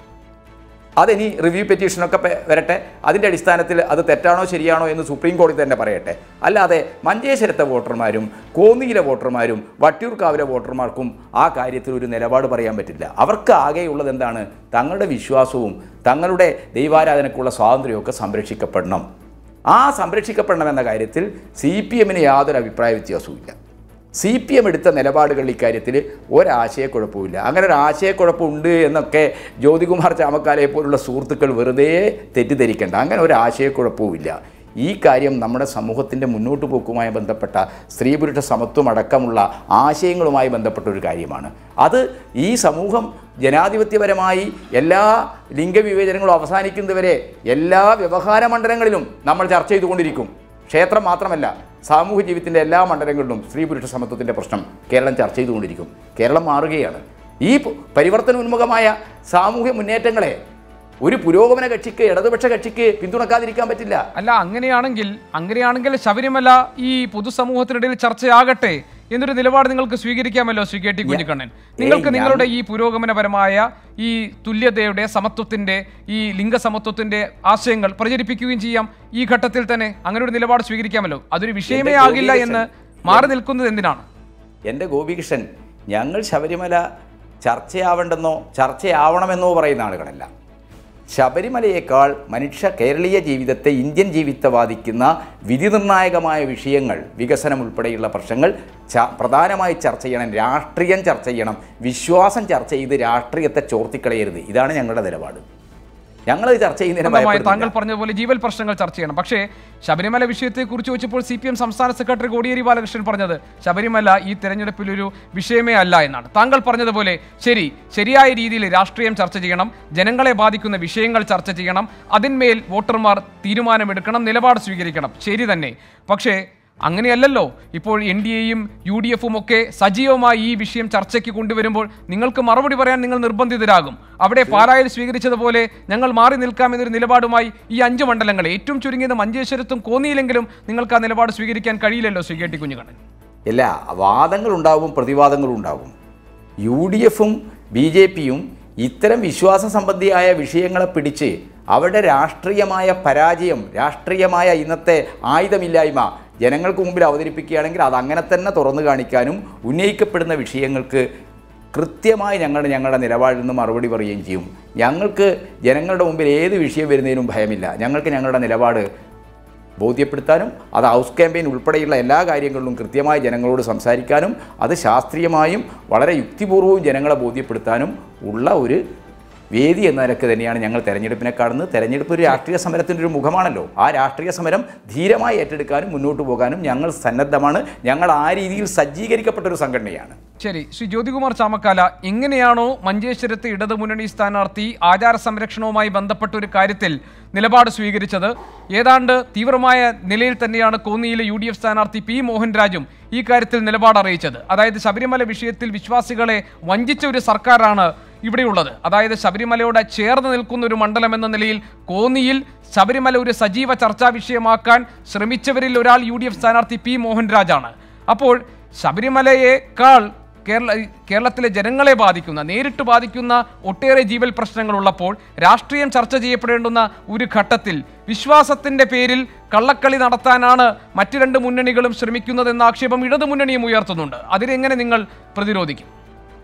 അതിനി റിവ്യൂ പെറ്റീഷനൊക്കെ പെ- വരട്ടെ അതിൻ്റെ അടിസ്ഥാനത്തിൽ അത് തെറ്റാണോ ശരിയാണോ എന്ന് സുപ്രീം കോടതി തന്നെ പറയട്ടെ അല്ലാതെ മഞ്ചേശ്വരത്തെ വോട്ടർമാരും കോന്നിയിലെ വോട്ടർമാരും വട്ടിയൂർക്കാവിലെ വോട്ടർമാർക്കും ആ കാര്യത്തിൽ ഒരു നിലപാട് പറയാൻ പറ്റില്ല അവർക്ക് ആകെയുള്ളത് എന്താണ് തങ്ങളുടെ വിശ്വാസവും തങ്ങളുടെ ദൈവാരാധനക്കുള്ള സ്വാതന്ത്ര്യമൊക്കെ സംരക്ഷിക്കപ്പെടണം ആ സംരക്ഷിക്കപ്പെടണം എന്ന കാര്യത്തിൽ സി പി എമ്മിന് യാതൊരു അഭിപ്രായ വ്യത്യാസവുമില്ല സി പി എം എടുത്ത നിലപാടുകൾ ഇക്കാര്യത്തിൽ ഒരാശയക്കുഴപ്പമില്ല അങ്ങനെ ഒരു ആശയക്കുഴപ്പമുണ്ട് എന്നൊക്കെ ജ്യോതികുമാർ ചാമക്കാലയെ പോലുള്ള സുഹൃത്തുക്കൾ വെറുതെ തെറ്റിദ്ധരിക്കേണ്ട അങ്ങനെ ഒരു ആശയക്കുഴപ്പവുമില്ല ഈ കാര്യം നമ്മുടെ സമൂഹത്തിൻ്റെ മുന്നോട്ട് പോക്കുമായി ബന്ധപ്പെട്ട സ്ത്രീ പുരുഷ സമത്വം അടക്കമുള്ള ആശയങ്ങളുമായി ബന്ധപ്പെട്ട ഒരു കാര്യമാണ് അത് ഈ സമൂഹം ജനാധിപത്യപരമായി എല്ലാ ലിംഗവിവേചനങ്ങളും അവസാനിക്കുന്നതുവരെ എല്ലാ വ്യവഹാര മണ്ഡലങ്ങളിലും നമ്മൾ ചർച്ച ചെയ്തുകൊണ്ടിരിക്കും ക്ഷേത്രം മാത്രമല്ല സാമൂഹ്യ ജീവിതത്തിൻ്റെ എല്ലാ മണ്ഡലങ്ങളിലും സ്ത്രീ പുരുഷ സമത്വത്തിൻ്റെ പ്രശ്നം കേരളം ചർച്ച ചെയ്തുകൊണ്ടിരിക്കും കേരളം മാറുകയാണ് ഈ പ- പരിവർത്തനോന്മുഖമായ സാമൂഹ്യ മുന്നേറ്റങ്ങളെ ഒരു പുരോഗമന കക്ഷിക്ക് ഇടതുപക്ഷ കക്ഷിക്ക് പിന്തുണക്കാതിരിക്കാൻ പറ്റില്ല അല്ല അങ്ങനെയാണെങ്കിൽ അങ്ങനെയാണെങ്കിൽ ശബരിമല ഈ പൊതുസമൂഹത്തിനിടയിൽ ചർച്ചയാകട്ടെ എന്നൊരു നിലപാട് നിങ്ങൾക്ക് സ്വീകരിക്കാമല്ലോ ശ്രീ കെ ടി കുഞ്ഞിക്കണ്ണൻ നിങ്ങൾക്ക് ഞാൻ- നിങ്ങളുടെ ഈ പുരോഗമനപരമായ ഈ തുല്യതയുടെ സമത്വത്തിന്റെ ഈ ലിംഗസമത്വത്തിന്റെ ആശയങ്ങൾ പ്രചരിപ്പിക്കുകയും ചെയ്യാം ഈ ഘട്ടത്തിൽ തന്നെ അങ്ങനെ ഒരു നിലപാട് സ്വീകരിക്കാമല്ലോ അതൊരു വിഷയമേ എന്റെ ആകില്ല എന്ന് ഗോപികൃഷ്ണൻ, മാറി നിൽക്കുന്നത് എന്തിനാണ് എൻ്റെ ഗോപികൃഷ്ണൻ ഞങ്ങൾ ശബരിമല ചർച്ചയാവേണ്ടെന്നോ ചർച്ചയാവണമെന്നോ പറയുന്ന ആളുകളല്ല ശബരിമലയേക്കാൾ മനുഷ്യ കേരളീയ ജീവിതത്തെ ഇന്ത്യൻ ജീവിതത്തെ ബാധിക്കുന്ന വിധിനിർണായകമായ വിഷയങ്ങൾ വികസനം ഉൾപ്പെടെയുള്ള പ്രശ്നങ്ങൾ ച പ്രധാനമായി ചർച്ച ചെയ്യണം രാഷ്ട്രീയം ചർച്ച ചെയ്യണം വിശ്വാസം ചർച്ച ചെയ്ത് രാഷ്ട്രീയത്തെ ചോർത്തിക്കളയരുത് ഇതാണ് ഞങ്ങളുടെ നിലപാട് ഞങ്ങളത് ചർച്ച ചെയ്യുന്നതിനെ സ്വന്തമായി ഭയപ്പെടുന്നില്ല. താങ്കൾ പറഞ്ഞതുപോലെ ജീവൽ പ്രശ്നങ്ങൾ ചർച്ച ചെയ്യണം പക്ഷേ ശബരിമല വിഷയത്തെ കുറിച്ച് വെച്ചപ്പോൾ സി പി എം സംസ്ഥാന സെക്രട്ടറി കോടിയേരി ബാലകൃഷ്ണൻ പറഞ്ഞത് ശബരിമല ഈ തെരഞ്ഞെടുപ്പിൽ ഒരു വിഷയമേ അല്ല എന്നാണ് താങ്കൾ പറഞ്ഞതുപോലെ ശരി ശരിയായ രീതിയിൽ രാഷ്ട്രീയം ചർച്ച ചെയ്യണം ജനങ്ങളെ ബാധിക്കുന്ന വിഷയങ്ങൾ ചർച്ച ചെയ്യണം അതിന്മേൽ വോട്ടർമാർ തീരുമാനമെടുക്കണം നിലപാട് സ്വീകരിക്കണം ശരി തന്നെ പക്ഷേ അങ്ങനെയല്ലല്ലോ ഇപ്പോൾ എൻ ഡി എയും യു ഡി എഫും ഒക്കെ സജീവമായി ഈ വിഷയം ചർച്ചയ്ക്ക് കൊണ്ടുവരുമ്പോൾ നിങ്ങൾക്ക് മറുപടി പറയാൻ നിങ്ങൾ നിർബന്ധിതരാകും അവിടെ പാലായിൽ സ്വീകരിച്ചതുപോലെ ഞങ്ങൾ മാറി നിൽക്കാം എന്നൊരു നിലപാടുമായി ഈ അഞ്ച് മണ്ഡലങ്ങൾ ഏറ്റവും ചുരുങ്ങിയത് മഞ്ചേശ്വരത്തും കോന്നിയിലെങ്കിലും നിങ്ങൾക്ക് ആ നിലപാട് സ്വീകരിക്കാൻ കഴിയില്ലല്ലോ ശ്രീ കെ ടി കുഞ്ഞുകണ്ണൻ ഇല്ല വാദങ്ങളുണ്ടാവും പ്രതിവാദങ്ങളും ഉണ്ടാവും യു ഡി എഫും ബി ജെ പിയും ഇത്തരം വിശ്വാസ സംബന്ധിയായ വിഷയങ്ങളെ പിടിച്ച് അവരുടെ രാഷ്ട്രീയമായ പരാജയം രാഷ്ട്രീയമായ ഇന്നത്തെ ആയുധമില്ലായ്മ ജനങ്ങൾക്ക് മുമ്പിൽ അവതരിപ്പിക്കുകയാണെങ്കിൽ അത് അങ്ങനെ തന്നെ തുറന്നു കാണിക്കാനും ഉന്നയിക്കപ്പെടുന്ന വിഷയങ്ങൾക്ക് കൃത്യമായി ഞങ്ങൾ ഞങ്ങളുടെ നിലപാടിൽ നിന്ന് മറുപടി പറയുകയും ചെയ്യും ഞങ്ങൾക്ക് ജനങ്ങളുടെ മുമ്പിൽ ഏത് വിഷയം വരുന്നതിനും ഭയമില്ല ഞങ്ങൾക്ക് ഞങ്ങളുടെ നിലപാട് ബോധ്യപ്പെടുത്താനും അത് ഹൗസ് ക്യാമ്പയിൻ ഉൾപ്പെടെയുള്ള എല്ലാ കാര്യങ്ങളിലും കൃത്യമായി ജനങ്ങളോട് സംസാരിക്കാനും അത് ശാസ്ത്രീയമായും വളരെ യുക്തിപൂർവ്വവും ജനങ്ങളെ ബോധ്യപ്പെടുത്താനും ഉള്ള ഒരു വേദി എന്ന നിലക്ക് തന്നെയാണ് ഞങ്ങൾ തെരഞ്ഞെടുപ്പിനെ കാണുന്നത് തെരഞ്ഞെടുപ്പ് ഒരു രാഷ്ട്രീയ സമരത്തിൻ്റെ ഒരു മുഖമാണല്ലോ ആ രാഷ്ട്രീയ സമരം ധീരമായി ഏറ്റെടുക്കാനും മുന്നോട്ട് പോകാനും ഞങ്ങൾ സന്നദ്ധമാണ് ഞങ്ങൾ ആ രീതിയിൽ സജ്ജീകരിക്കപ്പെട്ട ഒരു സംഘടനയാണ് ശരി ശ്രീ ജ്യോതികുമാർ ചാമക്കാല എങ്ങനെയാണോ മഞ്ചേശ്വരത്തെ ഇടതുമുന്നണി സ്ഥാനാർത്ഥി ആചാര സംരക്ഷണവുമായി ബന്ധപ്പെട്ട ഒരു കാര്യത്തിൽ നിലപാട് സ്വീകരിച്ചത് ഏതാണ്ട് തീവ്രമായ നിലയിൽ തന്നെയാണ് കോന്നിയിലെ യു ഡി എഫ് സ്ഥാനാർത്ഥി പി മോഹൻരാജും ഈ കാര്യത്തിൽ നിലപാട് അറിയിച്ചത് അതായത് ശബരിമല വിഷയത്തിൽ വിശ്വാസികളെ വഞ്ചിച്ച ഒരു സർക്കാരാണ് ഇവിടെയുള്ളത് അതായത് ശബരിമലയോട് ചേർന്ന് നിൽക്കുന്ന ഒരു മണ്ഡലം എന്ന നിലയിൽ കോന്നിയിൽ ശബരിമല ഒരു സജീവ ചർച്ചാ വിഷയമാക്കാൻ ശ്രമിച്ചവരിൽ ഒരാൾ യു ഡി എഫ് സ്ഥാനാർത്ഥി പി മോഹൻരാജാണ് അപ്പോൾ ശബരിമലയേക്കാൾ കേരള കേരളത്തിലെ ജനങ്ങളെ ബാധിക്കുന്ന നേരിട്ട് ബാധിക്കുന്ന ഒട്ടേറെ ജീവൽ പ്രശ്നങ്ങളുള്ളപ്പോൾ രാഷ്ട്രീയം ചർച്ച ചെയ്യപ്പെടേണ്ടുന്ന ഒരു ഘട്ടത്തിൽ വിശ്വാസത്തിന്റെ പേരിൽ കള്ളക്കളി നടത്താനാണ് മറ്റു രണ്ട് മുന്നണികളും ശ്രമിക്കുന്നതെന്ന ആക്ഷേപം ഇടതു മുന്നണിയും ഉയർത്തുന്നുണ്ട് അതിനെങ്ങനെ നിങ്ങൾ പ്രതിരോധിക്കും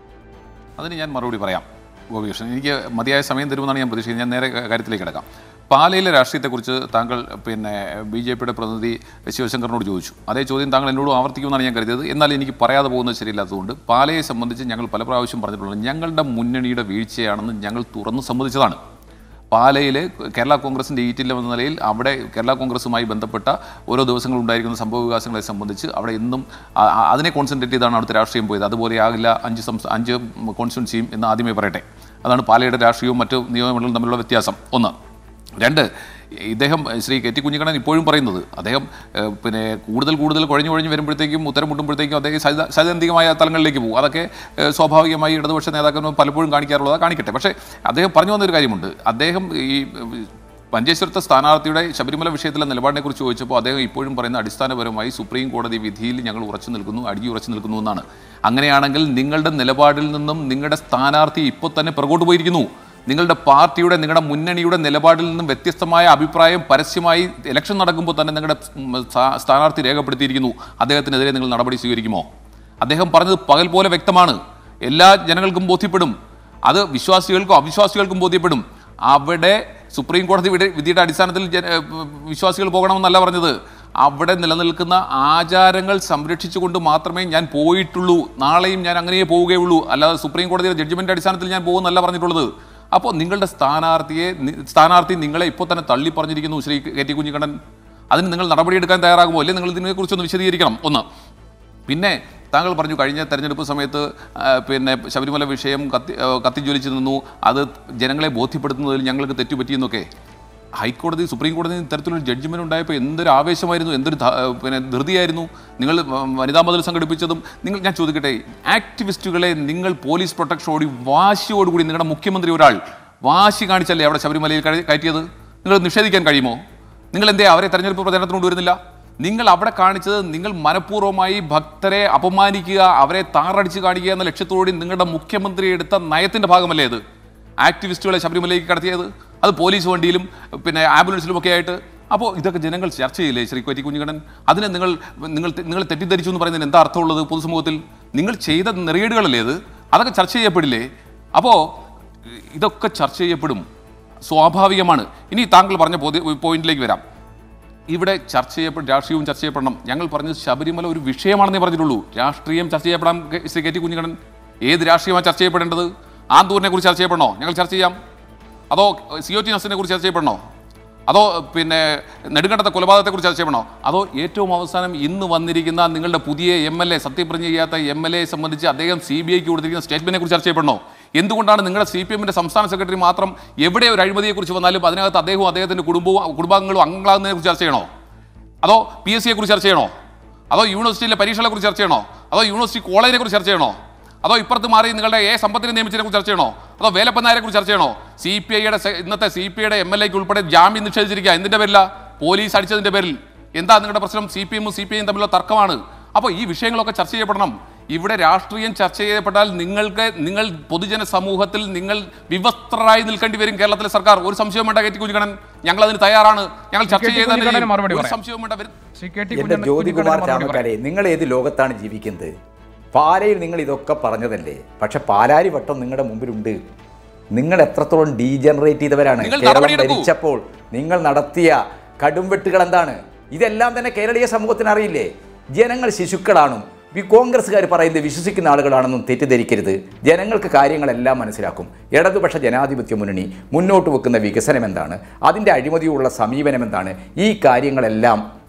അതിന് ഞാൻ മറുപടി പറയാം ഗോപികൃഷ്ണൻ എനിക്ക് മതിയായ സമയം തരുമെന്നാണ് ഞാൻ പ്രതീക്ഷിക്കുന്നത് ഞാൻ നേരെ കാര്യത്തിലേക്ക് കിടക്കാം പാലയിലെ രാഷ്ട്രീയത്തെക്കുറിച്ച് താങ്കൾ പിന്നെ ബി ജെ പിയുടെ പ്രതിനിധി ശിവശങ്കറിനോട് ചോദിച്ചു അതേ ചോദ്യം താങ്കൾ എന്നോട് ആവർത്തിക്കുമെന്നാണ് ഞാൻ കരുതിയത് എന്നാൽ എനിക്ക് പറയാതെ പോകുന്നത് ശരിയില്ലാത്തതുകൊണ്ട് പാലയെ സംബന്ധിച്ച് ഞങ്ങൾ പല പ്രാവശ്യം പറഞ്ഞിട്ടുള്ളത് ഞങ്ങളുടെ മുന്നണിയുടെ വീഴ്ചയാണെന്ന് ഞങ്ങൾ തുറന്നു സമ്മതിച്ചതാണ് പാലയിൽ കേരള കോൺഗ്രസിൻ്റെ ഈറ്റില്ല എന്ന നിലയിൽ അവിടെ കേരള കോൺഗ്രസുമായി ബന്ധപ്പെട്ട ഓരോ ദിവസങ്ങളിൽ ഉണ്ടായിരിക്കുന്ന സംഭവ വികാസങ്ങളെ സംബന്ധിച്ച് അവിടെ എന്നും ആ- ആ- അതിനെ കോൺസെൻട്രേറ്റ് ചെയ്താണ് അവിടുത്തെ രാഷ്ട്രീയം പോയത് അതുപോലെ ആകില്ല അഞ്ച് സംസ്ഥാന അഞ്ച് കോൺസ്റ്റിറ്റ്യൻസിയും എന്ന് ആദ്യമേ പറയട്ടെ അതാണ് പാലയുടെ രാഷ്ട്രീയവും മറ്റു നിയമങ്ങളും തമ്മിലുള്ള വ്യത്യാസം ഒന്ന് രണ്ട് ഇദ്ദേഹം ശ്രീ കെ ടി കുഞ്ഞിക്കണ്ണൻ ഇപ്പോഴും പറയുന്നത് അദ്ദേഹം ഏഹ്, പിന്നെ കൂടുതൽ കൂടുതൽ കുഴഞ്ഞു കുഴഞ്ഞു വരുമ്പോഴത്തേക്കും ഉത്തരം മുട്ടുമ്പോഴത്തേക്കും അദ്ദേഹം സൈദ്ധാ- സൈദ്ധാന്തികമായ തലങ്ങളിലേക്ക് പോകും അതൊക്കെ ഏഹ്, സ്വാഭാവികമായി ഇടതുപക്ഷ നേതാക്കന്മാർ പലപ്പോഴും കാണിക്കാറുള്ളത് കാണിക്കട്ടെ പക്ഷേ അദ്ദേഹം പറഞ്ഞു വന്നൊരു കാര്യമുണ്ട് അദ്ദേഹം ഈ ഏഹ്, മഞ്ചേശ്വരത്തെ സ്ഥാനാർത്ഥിയുടെ ശബരിമല വിഷയത്തിലെ നിലപാടിനെ കുറിച്ച് ചോദിച്ചപ്പോൾ അദ്ദേഹം ഇപ്പോഴും പറയുന്ന അടിസ്ഥാനപരമായി സുപ്രീം കോടതി വിധിയിൽ ഞങ്ങൾ ഉറച്ചു നിൽക്കുന്നു അടിഞ്ഞു ഉറച്ചു നിൽക്കുന്നു എന്നാണ് അങ്ങനെയാണെങ്കിൽ നിങ്ങളുടെ നിലപാടിൽ നിന്നും നിങ്ങളുടെ സ്ഥാനാർത്ഥി ഇപ്പോൾ തന്നെ പുറകോട്ട് പോയിരിക്കുന്നു നിങ്ങളുടെ പാർട്ടിയുടെ നിങ്ങളുടെ മുന്നണിയുടെ നിലപാടിൽ നിന്നും വ്യത്യസ്തമായ അഭിപ്രായം പരസ്യമായി ഇലക്ഷൻ നടക്കുമ്പോൾ തന്നെ നിങ്ങളുടെ ഉം, സ്ഥാ- സ്ഥാനാർത്ഥി രേഖപ്പെടുത്തിയിരിക്കുന്നു അദ്ദേഹത്തിനെതിരെ നിങ്ങൾ നടപടി സ്വീകരിക്കുമോ അദ്ദേഹം പറഞ്ഞത് പകൽ പോലെ വ്യക്തമാണ് എല്ലാ ജനങ്ങൾക്കും ബോധ്യപ്പെടും അത് വിശ്വാസികൾക്കും അവിശ്വാസികൾക്കും ബോധ്യപ്പെടും അവിടെ സുപ്രീം കോടതി വിധി- വിധിയുടെ അടിസ്ഥാനത്തിൽ ജന- ഏഹ് വിശ്വാസികൾ പോകണമെന്നല്ല പറഞ്ഞത് അവിടെ നിലനിൽക്കുന്ന ആചാരങ്ങൾ സംരക്ഷിച്ചുകൊണ്ട് മാത്രമേ ഞാൻ പോയിട്ടുള്ളൂ നാളെയും ഞാൻ അങ്ങനെ പോവുകയുള്ളൂ അല്ലാതെ സുപ്രീം കോടതിയുടെ ജഡ്ജ്മെന്റ് അടിസ്ഥാനത്തിൽ ഞാൻ പോകുന്നല്ല പറഞ്ഞിട്ടുള്ളത് അപ്പോൾ നിങ്ങളുടെ സ്ഥാനാർത്ഥിയെ നി- സ്ഥാനാർത്ഥി നിങ്ങളെ ഇപ്പോൾ തന്നെ തള്ളി പറഞ്ഞിരിക്കുന്നു ശ്രീ കെ ടി കുഞ്ഞിക്കണ്ണൻ അതിന് നിങ്ങൾ നടപടിയെടുക്കാൻ തയ്യാറാകുമോ അല്ലെങ്കിൽ നിങ്ങൾ ഇതിനെക്കുറിച്ചൊന്ന് വിശദീകരിക്കണം ഒന്ന് പിന്നെ താങ്കൾ പറഞ്ഞു കഴിഞ്ഞ തെരഞ്ഞെടുപ്പ് സമയത്ത് ആ, പിന്നെ ശബരിമല വിഷയം കത്തി ആ, കത്തിജ്വലിച്ച് നിന്നു അത് ജനങ്ങളെ ബോധ്യപ്പെടുത്തുന്നതിൽ ഞങ്ങൾക്ക് തെറ്റുപറ്റിയെന്നൊക്കെ ഹൈക്കോടതി സുപ്രീം കോടതി ഇത്തരത്തിലൊരു ജഡ്ജ്മെന്റ് ഉണ്ടായപ്പോൾ എന്തൊരു ആവേശമായിരുന്നു എന്തൊരു ധ- പിന്നെ ധൃതിയായിരുന്നു നിങ്ങൾ വ- വനിതാ മതിൽ സംഘടിപ്പിച്ചതും നിങ്ങൾ ഞാൻ ചോദിക്കട്ടെ ആക്ടിവിസ്റ്റുകളെ നിങ്ങൾ പോലീസ് പ്രൊട്ടക്ഷനോടി വാശിയോടുകൂടി നിങ്ങളുടെ മുഖ്യമന്ത്രി ഒരാൾ വാശി കാണിച്ചല്ലേ അവിടെ ശബരിമലയിൽ കഴി- കയറ്റിയത് നിങ്ങൾ നിഷേധിക്കാൻ കഴിയുമോ നിങ്ങൾ എന്തേ അവരെ തെരഞ്ഞെടുപ്പ് പ്രചരണത്തിന് കൊണ്ടുവരുന്നില്ല നിങ്ങൾ അവിടെ കാണിച്ചത് നിങ്ങൾ മനഃപൂർവ്വമായി ഭക്തരെ അപമാനിക്കുക അവരെ താറടിച്ച് കാണിക്കുക എന്ന ലക്ഷ്യത്തോടെ നിങ്ങളുടെ മുഖ്യമന്ത്രി എടുത്ത നയത്തിന്റെ ഭാഗമല്ലേ ഇത് ആക്ടിവിസ്റ്റുകളെ ശബരിമലയിലേക്ക് കടത്തിയത് അത് പോലീസ് വണ്ടിയിലും പിന്നെ ആംബുലൻസിലും ഒക്കെ ആയിട്ട് അപ്പോൾ ഇതൊക്കെ ജനങ്ങൾ ചർച്ച ചെയ്യില്ലേ ശ്രീ കൊറ്റി കുഞ്ഞുകണ്ണൻ അതിനെ നിങ്ങൾ നിങ്ങൾ നിങ്ങൾ തെറ്റിദ്ധരിച്ചു എന്ന് പറയുന്നതിന് എന്താ അർത്ഥമുള്ളത് പൊതുസമൂഹത്തിൽ നിങ്ങൾ ചെയ്ത നെറിയേടുകളല്ലേ ഇത് അതൊക്കെ ചർച്ച ചെയ്യപ്പെടില്ലേ അപ്പോൾ ഇതൊക്കെ ചർച്ച ചെയ്യപ്പെടും സ്വാഭാവികമാണ് ഇനി താങ്കൾ പറഞ്ഞ പോതി- പോയിന്റിലേക്ക് വരാം ഇവിടെ ചർച്ച ചെയ്യപ്പെടും രാഷ്ട്രീയവും ചർച്ച ചെയ്യപ്പെടണം ഞങ്ങൾ പറഞ്ഞത് ശബരിമല ഒരു വിഷയമാണെന്നേ പറഞ്ഞിട്ടുള്ളൂ രാഷ്ട്രീയം ചർച്ച ചെയ്യപ്പെടാം K- Shri K T Kunhukannan ഏത് രാഷ്ട്രീയമാണ് ചർച്ച ചെയ്യപ്പെടേണ്ടത് ആന്തൂരിനെ കുറിച്ച് ചർച്ച ചെയ്യപ്പെടണോ ഞങ്ങൾ ചർച്ച ചെയ്യാം അതോ സി ഒ ടി നസിനെ കുറിച്ച് ചർച്ച ചെയ്യപ്പെടണോ അതോ പിന്നെ നെടുങ്കണ്ടത്തെ കൊലപാതകത്തെക്കുറിച്ച് ചർച്ച ചെയ്യണോ അതോ ഏറ്റവും അവസാനം ഇന്ന് വന്നിരിക്കുന്ന നിങ്ങളുടെ പുതിയ എം എൽ എ സത്യപ്രതിജ്ഞ ചെയ്യാത്ത എം എൽ എ സംബന്ധിച്ച് അദ്ദേഹം സി ബി ഐക്ക് കൊടുത്തിരിക്കുന്ന സ്റ്റേറ്റ്മെന്റിനെ കുറിച്ച് ചർച്ച ചെയ്യപ്പെടണോ എന്തുകൊണ്ടാണ് നിങ്ങളുടെ സി പി എമ്മിന്റെ സംസ്ഥാന സെക്രട്ടറി മാത്രം എവിടെ ഒരു അഴിമതിയെക്കുറിച്ച് വന്നാലും അതിനകത്ത് അദ്ദേഹവും അദ്ദേഹത്തിന്റെ കുടുംബവും കുടുംബാംഗങ്ങളും അംഗങ്ങളാകുന്നതിനെ കുറിച്ച് ചർച്ച ചെയ്യണോ അതോ പി എസ് സിയെ കുറിച്ച് ചർച്ച ചെയ്യണോ അതോ യൂണിവേഴ്സിറ്റിയിലെ പരീക്ഷകളെ കുറിച്ച് ചർച്ച ചെയ്യണോ അതോ യൂണിവേഴ്സിറ്റി കോളേജിനെ കുറിച്ച് ചർച്ച ചെയ്യണോ അതോ ഇപ്പുറത്ത് മാറി നിങ്ങളുടെ എ സമ്പത്തിനെ നിയമിച്ചതിനെ കുറിച്ച് ചർച്ച ചെയ്യണോ അതോ വേലപ്പനായരെ കുറിച്ച് ചർച്ച ചെയ്യണോ സി പി ഐയുടെ ഇന്നത്തെ സി പി ഐയുടെ എം എൽ എക്ക് ഉൾപ്പെടെ ജാമ്യം നിഷേധിച്ചിരിക്കുക എന്തിന്റെ പേരില പോലീസ് അടിച്ചതിന്റെ പേരിൽ എന്താ നിങ്ങളുടെ പ്രശ്നം സി പി എമ്മും സി പി ഐയും തമ്മിലുള്ള തർക്കമാണ് അപ്പോൾ ഈ വിഷയങ്ങളൊക്കെ ചർച്ച ചെയ്യപ്പെടണം ഇവിടെ രാഷ്ട്രീയം ചർച്ച ചെയ്യപ്പെട്ടാൽ നിങ്ങൾക്ക് നിങ്ങൾ പൊതുജന സമൂഹത്തിൽ നിങ്ങൾ വിവസ്ത്രരായി നിൽക്കേണ്ടി വരും കേരളത്തിലെ സർക്കാർ ഒരു സംശയവും വേണ്ട കയറ്റി കുഞ്ഞുകണൻ ഞങ്ങൾ അതിന് തയ്യാറാണ് ഞങ്ങൾ ചർച്ച കെ ടി ചെയ്ത് തന്നെ കുഞ്ഞിക്കണ്ണന് ചെയ്യും. മറുപടി ഒരു പറയാം. സംശയവും വേണ്ട വരും ശ്രീ കെ ടി എൻ്റെ കുഞ്ഞിക്കണ്ണൻ ജ്യോതികുമാർ മറുപടി പറയാം. ചാമക്കാരെ നിങ്ങൾ ഏത് ലോകത്താണ് ജീവിക്കുന്നത് പാലയിൽ നിങ്ങൾ ഇതൊക്കെ പറഞ്ഞതല്ലേ പക്ഷെ പാലാരി വട്ടം നിങ്ങളുടെ മുമ്പിലുണ്ട് നിങ്ങൾ എത്രത്തോളം ഡീജനറേറ്റ് ചെയ്തവരാണ് നിങ്ങൾ കേരളം നടപടിയെടുക്കൂ. ഭരിച്ചപ്പോൾ നിങ്ങൾ നടത്തിയ കടുംവെട്ടുകൾ എന്താണ് ഇതെല്ലാം തന്നെ കേരളീയ സമൂഹത്തിന് അറിയില്ലേ ജനങ്ങൾ ശിശുക്കളാണും ഈ കോൺഗ്രസ്സുകാർ പറയുന്നത് വിശ്വസിക്കുന്ന ആളുകളാണെന്നും തെറ്റിദ്ധരിക്കരുത് ജനങ്ങൾക്ക് കാര്യങ്ങളെല്ലാം മനസ്സിലാക്കും ഇടതുപക്ഷ ജനാധിപത്യ മുന്നണി മുന്നോട്ട് വെക്കുന്ന വികസനം എന്താണ് അതിൻ്റെ അഴിമതിയുള്ള സമീപനം എന്താണ് ഈ കാര്യങ്ങളെല്ലാം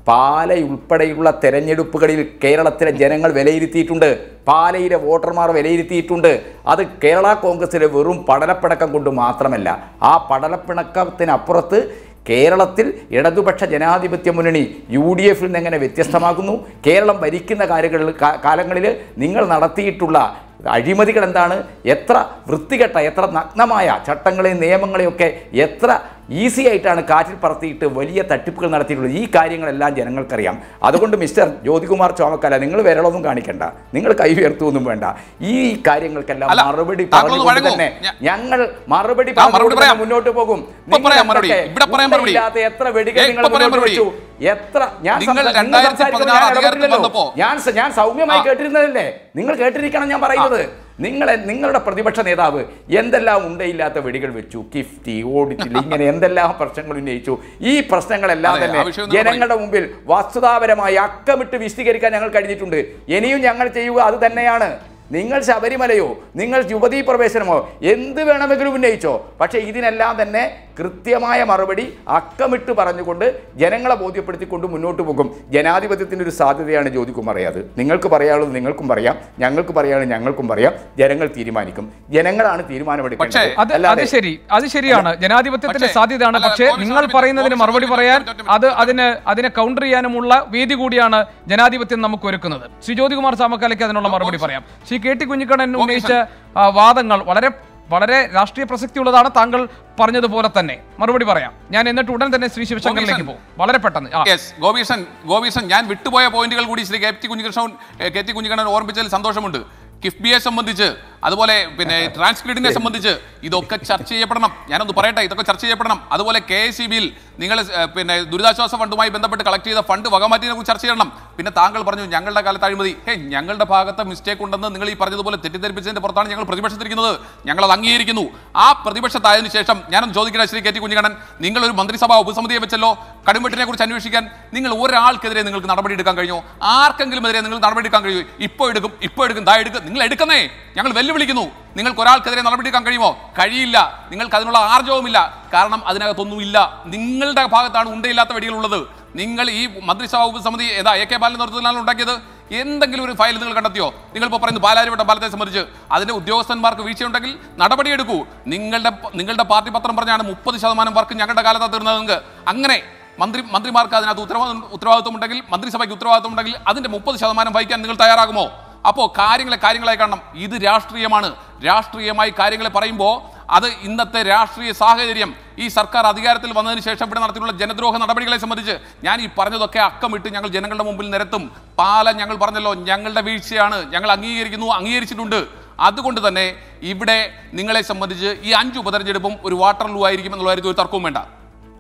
പാലയുൾപ്പെടെയുള്ള തെരഞ്ഞെടുപ്പുകളിൽ കേരളത്തിലെ ജനങ്ങൾ വിലയിരുത്തിയിട്ടുണ്ട് പാലയിലെ വോട്ടർമാർ വിലയിരുത്തിയിട്ടുണ്ട് അത് കേരള കോൺഗ്രസിലെ വെറും പടലപ്പിണക്കം കൊണ്ട് മാത്രമല്ല ആ പടലപ്പിണക്കത്തിനപ്പുറത്ത് കേരളത്തിൽ ഇടതുപക്ഷ ജനാധിപത്യ മുന്നണി യു ഡി എഫിൽ നിന്ന് എങ്ങനെ വ്യത്യസ്തമാകുന്നു കേരളം ഭരിക്കുന്ന കാര്യങ്ങളിൽ കാലങ്ങളിൽ നിങ്ങൾ നടത്തിയിട്ടുള്ള അഴിമതികൾ എന്താണ് എത്ര വൃത്തികെട്ട എത്ര നഗ്നമായ ചട്ടങ്ങളെയും നിയമങ്ങളെയും ഒക്കെ എത്ര ഈസി ആയിട്ടാണ് കാറ്റിൽ പറത്തിയിട്ട് വലിയ തട്ടിപ്പുകൾ നടത്തിയിട്ടുള്ളത് ഈ കാര്യങ്ങളെല്ലാം ജനങ്ങൾക്കറിയാം അതുകൊണ്ട് മിസ്റ്റർ ജ്യോതികുമാർ ചോമക്കല നിങ്ങൾ വിരളൊന്നും കാണിക്കണ്ട നിങ്ങൾ കൈ ഉയർത്തുമൊന്നും വേണ്ട ഈ കാര്യങ്ങൾക്കെല്ലാം അല്ല, മറുപടി താങ്കളൊന്ന് പറഞ്ഞുകൊണ്ട് വഴങ്ങൂ. തന്നെ ഞാ- ഞങ്ങൾ മറുപടി ആ, മറുപടി പറഞ്ഞുകൊണ്ട് പറയാം. തന്നെ മുന്നോട്ട് പോകും ഇപ്പൊ പറയാം നിങ്ങൾ മറുപടി. എന്തൊക്കെ ഇവിടെ പറയാം മറുപടി. ഉണ്ടയില്ലാത്ത എത്ര വെടികൾ ഏ, നിങ്ങൾ ഇപ്പൊ പറയാം മുന്നോട്ട് മറുപടി. വെച്ചു എത്ര ഞാൻ നിങ്ങൾ സംസാ- നിങ്ങൾ 2016 സംസാരിക്കുമ്പോൾ ഞാൻ അധികാരത്തിൽ ഇടപെട്ടില്ലല്ലോ. വന്നപ്പോ. ഞാൻ സ- ഞാൻ സൗമ്യമായി ആ. കേട്ടിരുന്നതല്ലേ നിങ്ങൾ കേട്ടിരിക്കണം ഞാൻ പറയുന്നത് നിങ്ങളെ നിങ്ങളുടെ പ്രതിപക്ഷ നേതാവ് എന്തെല്ലാം ഉണ്ടയില്ലാത്ത വെടികൾ വെച്ചു കിഫ്റ്റി ഓഡിറ്റിൽ ഇങ്ങനെ എന്തെല്ലാം പ്രശ്നങ്ങൾ ഉന്നയിച്ചു ഈ പ്രശ്നങ്ങളെല്ലാം അതെ, തന്നെ ആ വിഷയം ഒന്ന് ജനങ്ങളുടെ മുമ്പിൽ വസ്തുതാപരമായി അക്കമിട്ട് വിശദീകരിക്കാൻ ഞങ്ങൾ കഴിഞ്ഞിട്ടുണ്ട് ഇനിയും ഞങ്ങൾ ചെയ്യുക അത് തന്നെയാണ് നിങ്ങൾ ശബരിമലയോ നിങ്ങൾ യുവതീ പ്രവേശനമോ എന്ത് വേണമെങ്കിലും ഉന്നയിച്ചോ പക്ഷേ ഇതിനെല്ലാം തന്നെ കൃത്യമായ മറുപടി അക്കമിട്ട് പറഞ്ഞുകൊണ്ട് ജനങ്ങളെ ബോധ്യപ്പെടുത്തിക്കൊണ്ട് മുന്നോട്ട് പോകും ജനാധിപത്യത്തിൻ്റെ ഒരു സാധ്യതയാണ് ജ്യോതികുമാർ അത് നിങ്ങൾക്ക് പറയാനുള്ളത് നിങ്ങൾക്കും പറയാം ഞങ്ങൾക്ക് പറയാനുള്ളത് ഞങ്ങൾക്കും പറയാം ജനങ്ങൾ തീരുമാനിക്കും ജനങ്ങളാണ് പക്ഷേ, തീരുമാനമെടുക്കേണ്ടത് അത് അത് അല്ലാതെ ശരി അത് ശരിയാണ് ജനാധിപത്യത്തിന്റെ പക്ഷേ, സാധ്യതയാണ് അല്ല, പക്ഷേ കോൺഗ്രസ് നിങ്ങൾ ഒരു പറയുന്നതിന് മിനിറ്റ്, മറുപടി കോൺഗ്രസ് പറയാൻ ഒരു മിനിറ്റ്, അത് അതിന് അതിനെ കൗണ്ടർ ചെയ്യാനുമുള്ള വേദി കൂടിയാണ് ജനാധിപത്യം നമുക്ക് ഒരുക്കുന്നത് ശ്രീ ജ്യോതികുമാർ ചാമക്കാലയ്ക്ക് അതിനുള്ള മറുപടി പറയാം ശ്രീ കെ ടി കുഞ്ഞിക്കണ്ണൻ ഉന്നയിച്ച ആ, വാദങ്ങൾ വളരെ വളരെ രാഷ്ട്രീയ പ്രസക്തിയുള്ളതാണ് താങ്കൾ പറഞ്ഞതുപോലെ തന്നെ മറുപടി പറയാം ഞാൻ എന്നിട്ട് ഉടൻ തന്നെ ശ്രീ ശിവശങ്കറിലേക്ക് പോകും വളരെ പെട്ടെന്ന് ആ യെസ് ഗോപീഷൻ ഗോപീഷൻ ഞാൻ വിട്ടുപോയ പോയിന്റുകൾ കൂടി ശ്രീ കെ ടി കുഞ്ഞികൃഷ്ണൻ ഏ, കെ ടി കുഞ്ഞിക്കണ്ണൻ ഓർമ്മിച്ചതിൽ സന്തോഷമുണ്ട് കിഫ്ബിയെ സംബന്ധിച്ച് അതുപോലെ പിന്നെ ട്രാൻസ്ക്രിഡിനെ സംബന്ധിച്ച് ഇതൊക്കെ ചർച്ച ചെയ്യപ്പെടണം ഞാനൊന്ന് പറയട്ടെ ഇതൊക്കെ ചർച്ച ചെയ്യപ്പെടണം അതുപോലെ കെ എസ് ബിയിൽ നിങ്ങൾ ഏ, പിന്നെ ദുരിതാശ്വാസ ഫണ്ടുമായി ബന്ധപ്പെട്ട് കളക്ട് ചെയ്ത ഫണ്ട് വകമാറ്റിനെ കുറിച്ച് ചർച്ച ചെയ്യണം പിന്നെ താങ്കൾ പറഞ്ഞു ഞങ്ങളുടെ കാലത്ത് അഴിമതി ഹേ ഞങ്ങളുടെ ഭാഗത്ത് മിസ്റ്റേക്ക് ഉണ്ടെന്ന് നിങ്ങൾ ഈ പറഞ്ഞതുപോലെ തെറ്റിദ്ധരിപ്പിച്ചതിന്റെ പുറത്താണ് ഞങ്ങൾ പ്രതിപക്ഷത്തിരിക്കുന്നത് ഞങ്ങൾ അത് അംഗീകരിക്കുന്നു ആ പ്രതിപക്ഷത്തായതിനു ശേഷം ഞാനൊന്ന് ചോദിക്കട്ടെ ശ്രീ കെ ടി കുഞ്ഞിക്കണ്ണൻ നിങ്ങൾ ഒരു മന്ത്രിസഭാ ഉപസമിതിയെ വെച്ചല്ലോ കടുംവെട്ടിനെ കുറിച്ച് അന്വേഷിക്കാൻ നിങ്ങൾ ഒരാൾക്കെതിരെ നിങ്ങൾക്ക് നടപടി എടുക്കാൻ കഴിഞ്ഞോ ആർക്കെങ്കിലും എതിരെ നിങ്ങൾ നടപടി എടുക്കാൻ കഴിയുമോ ഇപ്പോൾ എടുക്കും ഇപ്പോൾ എടുക്കും ദാ എടുക്കും നിങ്ങൾ എടുക്കുന്നേ ഞങ്ങൾ വെല്ലുവിളിക്കുന്നു നിങ്ങൾക്ക് ഒരാൾക്കെതിരെ നടപടി എടുക്കാൻ കഴിയുമോ കഴിയില്ല നിങ്ങൾക്ക് അതിനുള്ള ആർജവുമില്ല കാരണം അതിനകത്തൊന്നും ഇല്ല നിങ്ങളുടെ ഭാഗത്താണ് ഉണ്ടയില്ലാത്ത വെടികളുള്ളത് നിങ്ങൾ ഈ മന്ത്രിസഭാ ഉപസമിതി ഏതാ എ കെ ബാലൻ നേതൃത്വത്തിലാണ് ഉണ്ടാക്കിയത് എന്തെങ്കിലും ഒരു ഫയൽ നിങ്ങൾ കണ്ടെത്തിയോ നിങ്ങൾ ഇപ്പോൾ പറയുന്നു പാലാരിവട്ടം പാലത്തെ സംബന്ധിച്ച് അതിന്റെ ഉദ്യോഗസ്ഥന്മാർക്ക് വീഴ്ചയുണ്ടെങ്കിൽ നടപടിയെടുക്കൂ നിങ്ങളുടെ നിങ്ങളുടെ പാർട്ടി പത്രം പറഞ്ഞാണ് മുപ്പത് ശതമാനം വർക്ക് ഞങ്ങളുടെ കാലത്താണ് തീർന്നത് നിങ്ങൾക്ക് അങ്ങനെ മന്ത്രി മന്ത്രിമാർക്ക് അതിനകത്ത് ഉത്തരവാദിത്വം ഉത്തരവാദിത്വം ഉണ്ടെങ്കിൽ മന്ത്രിസഭയ്ക്ക് ഉത്തരവാദിത്വം ഉണ്ടെങ്കിൽ അതിന്റെ മുപ്പത് ശതമാനം വഹിക്കാൻ നിങ്ങൾ തയ്യാറാകുമോ അപ്പോൾ കാര്യങ്ങളെ കാര്യങ്ങളായി കാണണം ഇത് രാഷ്ട്രീയമാണ് രാഷ്ട്രീയമായി കാര്യങ്ങളെ പറയുമ്പോൾ അത് ഇന്നത്തെ രാഷ്ട്രീയ സാഹചര്യം ഈ സർക്കാർ അധികാരത്തിൽ വന്നതിന് ശേഷം ഇവിടെ നടത്തിയിട്ടുള്ള ജനദ്രോഹ നടപടികളെ സംബന്ധിച്ച് ഞാൻ ഈ പറഞ്ഞതൊക്കെ അക്കമിട്ട് ഞങ്ങൾ ജനങ്ങളുടെ മുമ്പിൽ നിരത്തും പാല ഞങ്ങൾ പറഞ്ഞല്ലോ ഞങ്ങളുടെ വീഴ്ചയാണ് ഞങ്ങൾ അംഗീകരിക്കുന്നു അംഗീകരിച്ചിട്ടുണ്ട് അതുകൊണ്ട് തന്നെ ഇവിടെ നിങ്ങളെ സംബന്ധിച്ച് ഈ അഞ്ച് ഉപതെരഞ്ഞെടുപ്പും ഒരു വാട്ടർ ലൂ ആയിരിക്കും എന്നുള്ള കാര്യത്തിൽ ഒരു തർക്കവും വേണ്ട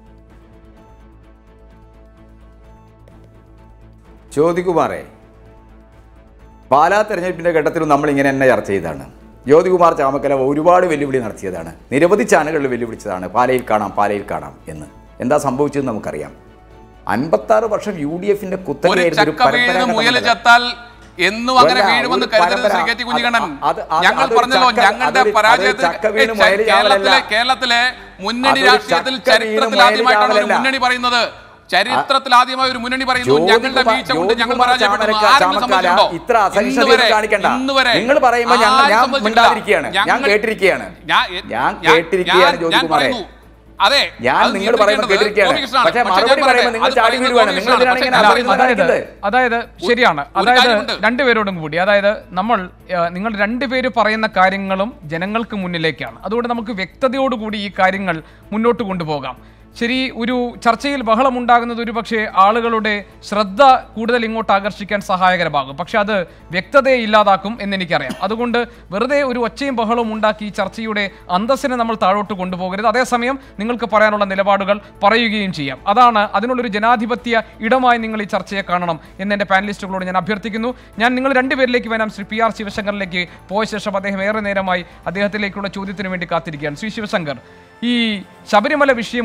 ജ്യോതികുമാറെ പാലാ തെരഞ്ഞെടുപ്പിൻ്റെ ഘട്ടത്തിലും നമ്മൾ ഇങ്ങനെ തന്നെ ചർച്ച ചെയ്തതാണ് ജ്യോതികുമാർ ചാമക്കല ഒരുപാട് വെല്ലുവിളി നടത്തിയതാണ് നിരവധി ചാനലുകളിൽ വെല്ലുവിളിച്ചതാണ് പാലയിൽ കാണാം പാലയിൽ കാണാം എന്ന് എന്താ സംഭവിച്ചതെന്ന് നമുക്കറിയാം അൻപത്താറ് വർഷം യു ഡി എഫിന്റെ ഒരു കുത്തകയായിരുന്ന ഒരു ചക്ക വീഴുന്ന പരമ്പരാഗത മുയൽ മണ്ഡലം. ചത്താൽ എന്നും അങ്ങനെ അല്ല, വീഴുമെന്ന് ഒരു കരുതരുത് ശ്രീ പരമ്പര- കെ ടി കുഞ്ഞിക്കണ്ണൻ അത് അത് ഞങ്ങൾ അതൊരു പറഞ്ഞല്ലോ ചക്ക- ഞങ്ങളുടെ അതൊരു- പരാജയത്തിൽ അതൊരു ചക്ക വീണ് ഏ, മുയൽ കേരളത്തിലെ ചാവലല്ല. കേരളത്തിലെ മുന്നണി അതൊരു രാഷ്ട്രീയത്തിൽ ചക്ക വീണ് ചരിത്രത്തിൽ മുയൽ ആദ്യമായിട്ടാണ് ഒരു ചാവലല്ല. മുന്നണി പറയുന്നത് ചരിത്രത്തിൽ ആദ്യമായി ഒരു മുന്നണി പറയുന്നു ജ്യോതികുമാർ- ഞങ്ങളുടെ വീഴ്ച കൊണ്ട് ഞങ്ങൾ ജ്യോതികുമാർ പരാജയപ്പെടുന്നു ചാമരക്ക- ആരെങ്കിലും ചാമക്കാല സംബന്ധിച്ചിട്ടുണ്ടോ ഇത്ര അസഹിഷ്ണുത ഇന്ന് വരെ- കാണിക്കണ്ട. ഇന്ന് വരെ നിങ്ങൾ പറയുമ്പോൾ ഞങ്ങൾ- ആരും ഞാൻ സംബന്ധിച്ചിട്ടില്ല. മിണ്ടാതിരിക്കുകയാണ്. ഞാൻ ഞങ്ങൾ- കേട്ടിരിക്കുകയാണ്. ഞാൻ- ഞാൻ ഞാൻ- കേട്ടിരിക്കുകയാണ് ഞാൻ- ഞാൻ ജ്യോതികുമാരെ. പറയുന്നു. അതെ ഞാൻ അത് നിങ്ങൾ പറയുമ്പോൾ നിയന്ത്രിക്കേണ്ടത് കേട്ടിരിക്കുകയാണ് ഗോപികൃഷ്ണനാണ്. പക്ഷേ പക്ഷേ മറുപടി ഞാൻ പറയുമ്പോൾ പറയട്ടെ, നിങ്ങൾ അത് ചാടി പറയുന്നത് വീഴുവാണ് നിങ്ങൾ ഗോപികൃഷ്ണനാണ്. ഇതിനാണ് പക്ഷേ ഇങ്ങനെ ഞാൻ അതായത് അസഹിഷ്ണുത പറയുന്നത് അതായത് കാണിക്കുന്നത് അതായത് ശരിയാണ് ഒരു അതായത് കാര്യമുണ്ട്. രണ്ടുപേരോടും കൂടി അതായത് നമ്മൾ ഏഹ്, നിങ്ങൾ രണ്ടുപേര് പറയുന്ന കാര്യങ്ങളും ജനങ്ങൾക്ക് മുന്നിലേക്കാണ് അതുകൊണ്ട് നമുക്ക് വ്യക്തതയോടുകൂടി ഈ കാര്യങ്ങൾ മുന്നോട്ട് കൊണ്ടുപോകാം ശരി ഒരു ചർച്ചയിൽ ബഹളം ഉണ്ടാകുന്നത് ഒരു പക്ഷേ ആളുകളുടെ ശ്രദ്ധ കൂടുതൽ ഇങ്ങോട്ട് ആകർഷിക്കാൻ സഹായകരമാകും പക്ഷെ അത് വ്യക്തതയെ ഇല്ലാതാക്കും എന്നെനിക്കറിയാം അതുകൊണ്ട് വെറുതെ ഒരു ഒച്ചയും ബഹളവും ഉണ്ടാക്കി ഈ ചർച്ചയുടെ അന്തസ്സിനെ നമ്മൾ താഴോട്ട് കൊണ്ടുപോകരുത് അതേസമയം നിങ്ങൾക്ക് പറയാനുള്ള നിലപാടുകൾ പറയുകയും ചെയ്യാം അതാണ് അതിനുള്ളൊരു ജനാധിപത്യ ഇടമായി നിങ്ങൾ ഈ ചർച്ചയെ കാണണം എന്ന് എൻ്റെ പാനലിസ്റ്റുകളോട് ഞാൻ അഭ്യർത്ഥിക്കുന്നു ഞാൻ നിങ്ങൾ രണ്ടുപേരിലേക്ക് വരാം ശ്രീ പി ആർ ശിവശങ്കറിലേക്ക് പോയ ശേഷം അദ്ദേഹം ഏറെ നേരമായി അദ്ദേഹത്തിലേക്കുള്ള ചോദ്യത്തിന് വേണ്ടി കാത്തിരിക്കുകയാണ് ശ്രീ ശിവശങ്കർ ഈ ശബരിമല വിഷയം ഉന്നയിക്കപ്പെട്ട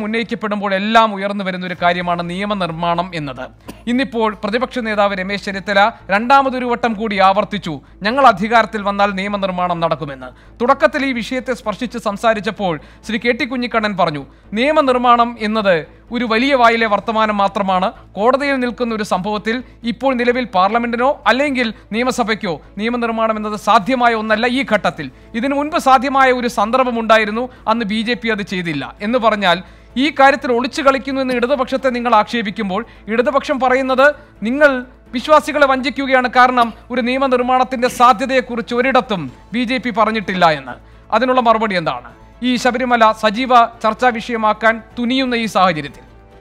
ചോദിക്കപ്പെടുമ്പോൾ എല്ലാം ഉയർന്നു വരുന്ന ഒരു കാര്യമാണ് നിയമനിർമ്മാണം എന്നത് ഇന്നിപ്പോൾ പ്രതിപക്ഷ നേതാവ് രമേശ് ചെന്നിത്തല രണ്ടാമതൊരു വട്ടം കൂടി ആവർത്തിച്ചു ഞങ്ങൾ അധികാരത്തിൽ വന്നാൽ നിയമനിർമ്മാണം നടക്കുമെന്ന് തുടക്കത്തിൽ ഈ വിഷയത്തെ സ്പർശിച്ച് സംസാരിച്ചപ്പോൾ ശ്രീ കെ ടി കുഞ്ഞിക്കണ്ണൻ പറഞ്ഞു നിയമനിർമ്മാണം എന്നത് ഒരു വലിയ വായിലെ വർത്തമാനം മാത്രമാണ് കോടതിയിൽ നിൽക്കുന്ന ഒരു സംഭവത്തിൽ ഇപ്പോൾ നിലവിൽ പാർലമെന്റിനോ അല്ലെങ്കിൽ നിയമസഭയ്ക്കോ നിയമനിർമ്മാണം എന്നത് സാധ്യമായ ഒന്നല്ല ഈ ഘട്ടത്തിൽ ഇതിനു മുൻപ് സാധ്യമായ ഒരു സന്ദർഭമുണ്ടായിരുന്നു അന്ന് ബി ജെ പി അത് ചെയ്തില്ല എന്ന് പറഞ്ഞാൽ ഈ കാര്യത്തിൽ ഒളിച്ചു കളിക്കുന്നു എന്ന് ഇടതുപക്ഷത്തെ നിങ്ങൾ ആക്ഷേപിക്കുമ്പോൾ ഇടതുപക്ഷം പറയുന്നത് നിങ്ങൾ വിശ്വാസികളെ വഞ്ചിക്കുകയാണ് കാരണം ഒരു നിയമനിർമ്മാണത്തിന്റെ സാധ്യതയെക്കുറിച്ച് ഒരിടത്തും ബി ജെ പി പറഞ്ഞിട്ടില്ല എന്ന് അതിനുള്ള മറുപടി എന്താണ് ഈ ശബരിമല സജീവ ചർച്ചാ വിഷയമാക്കാൻ തുനിയുന്ന ഈ സാഹചര്യത്തിൽ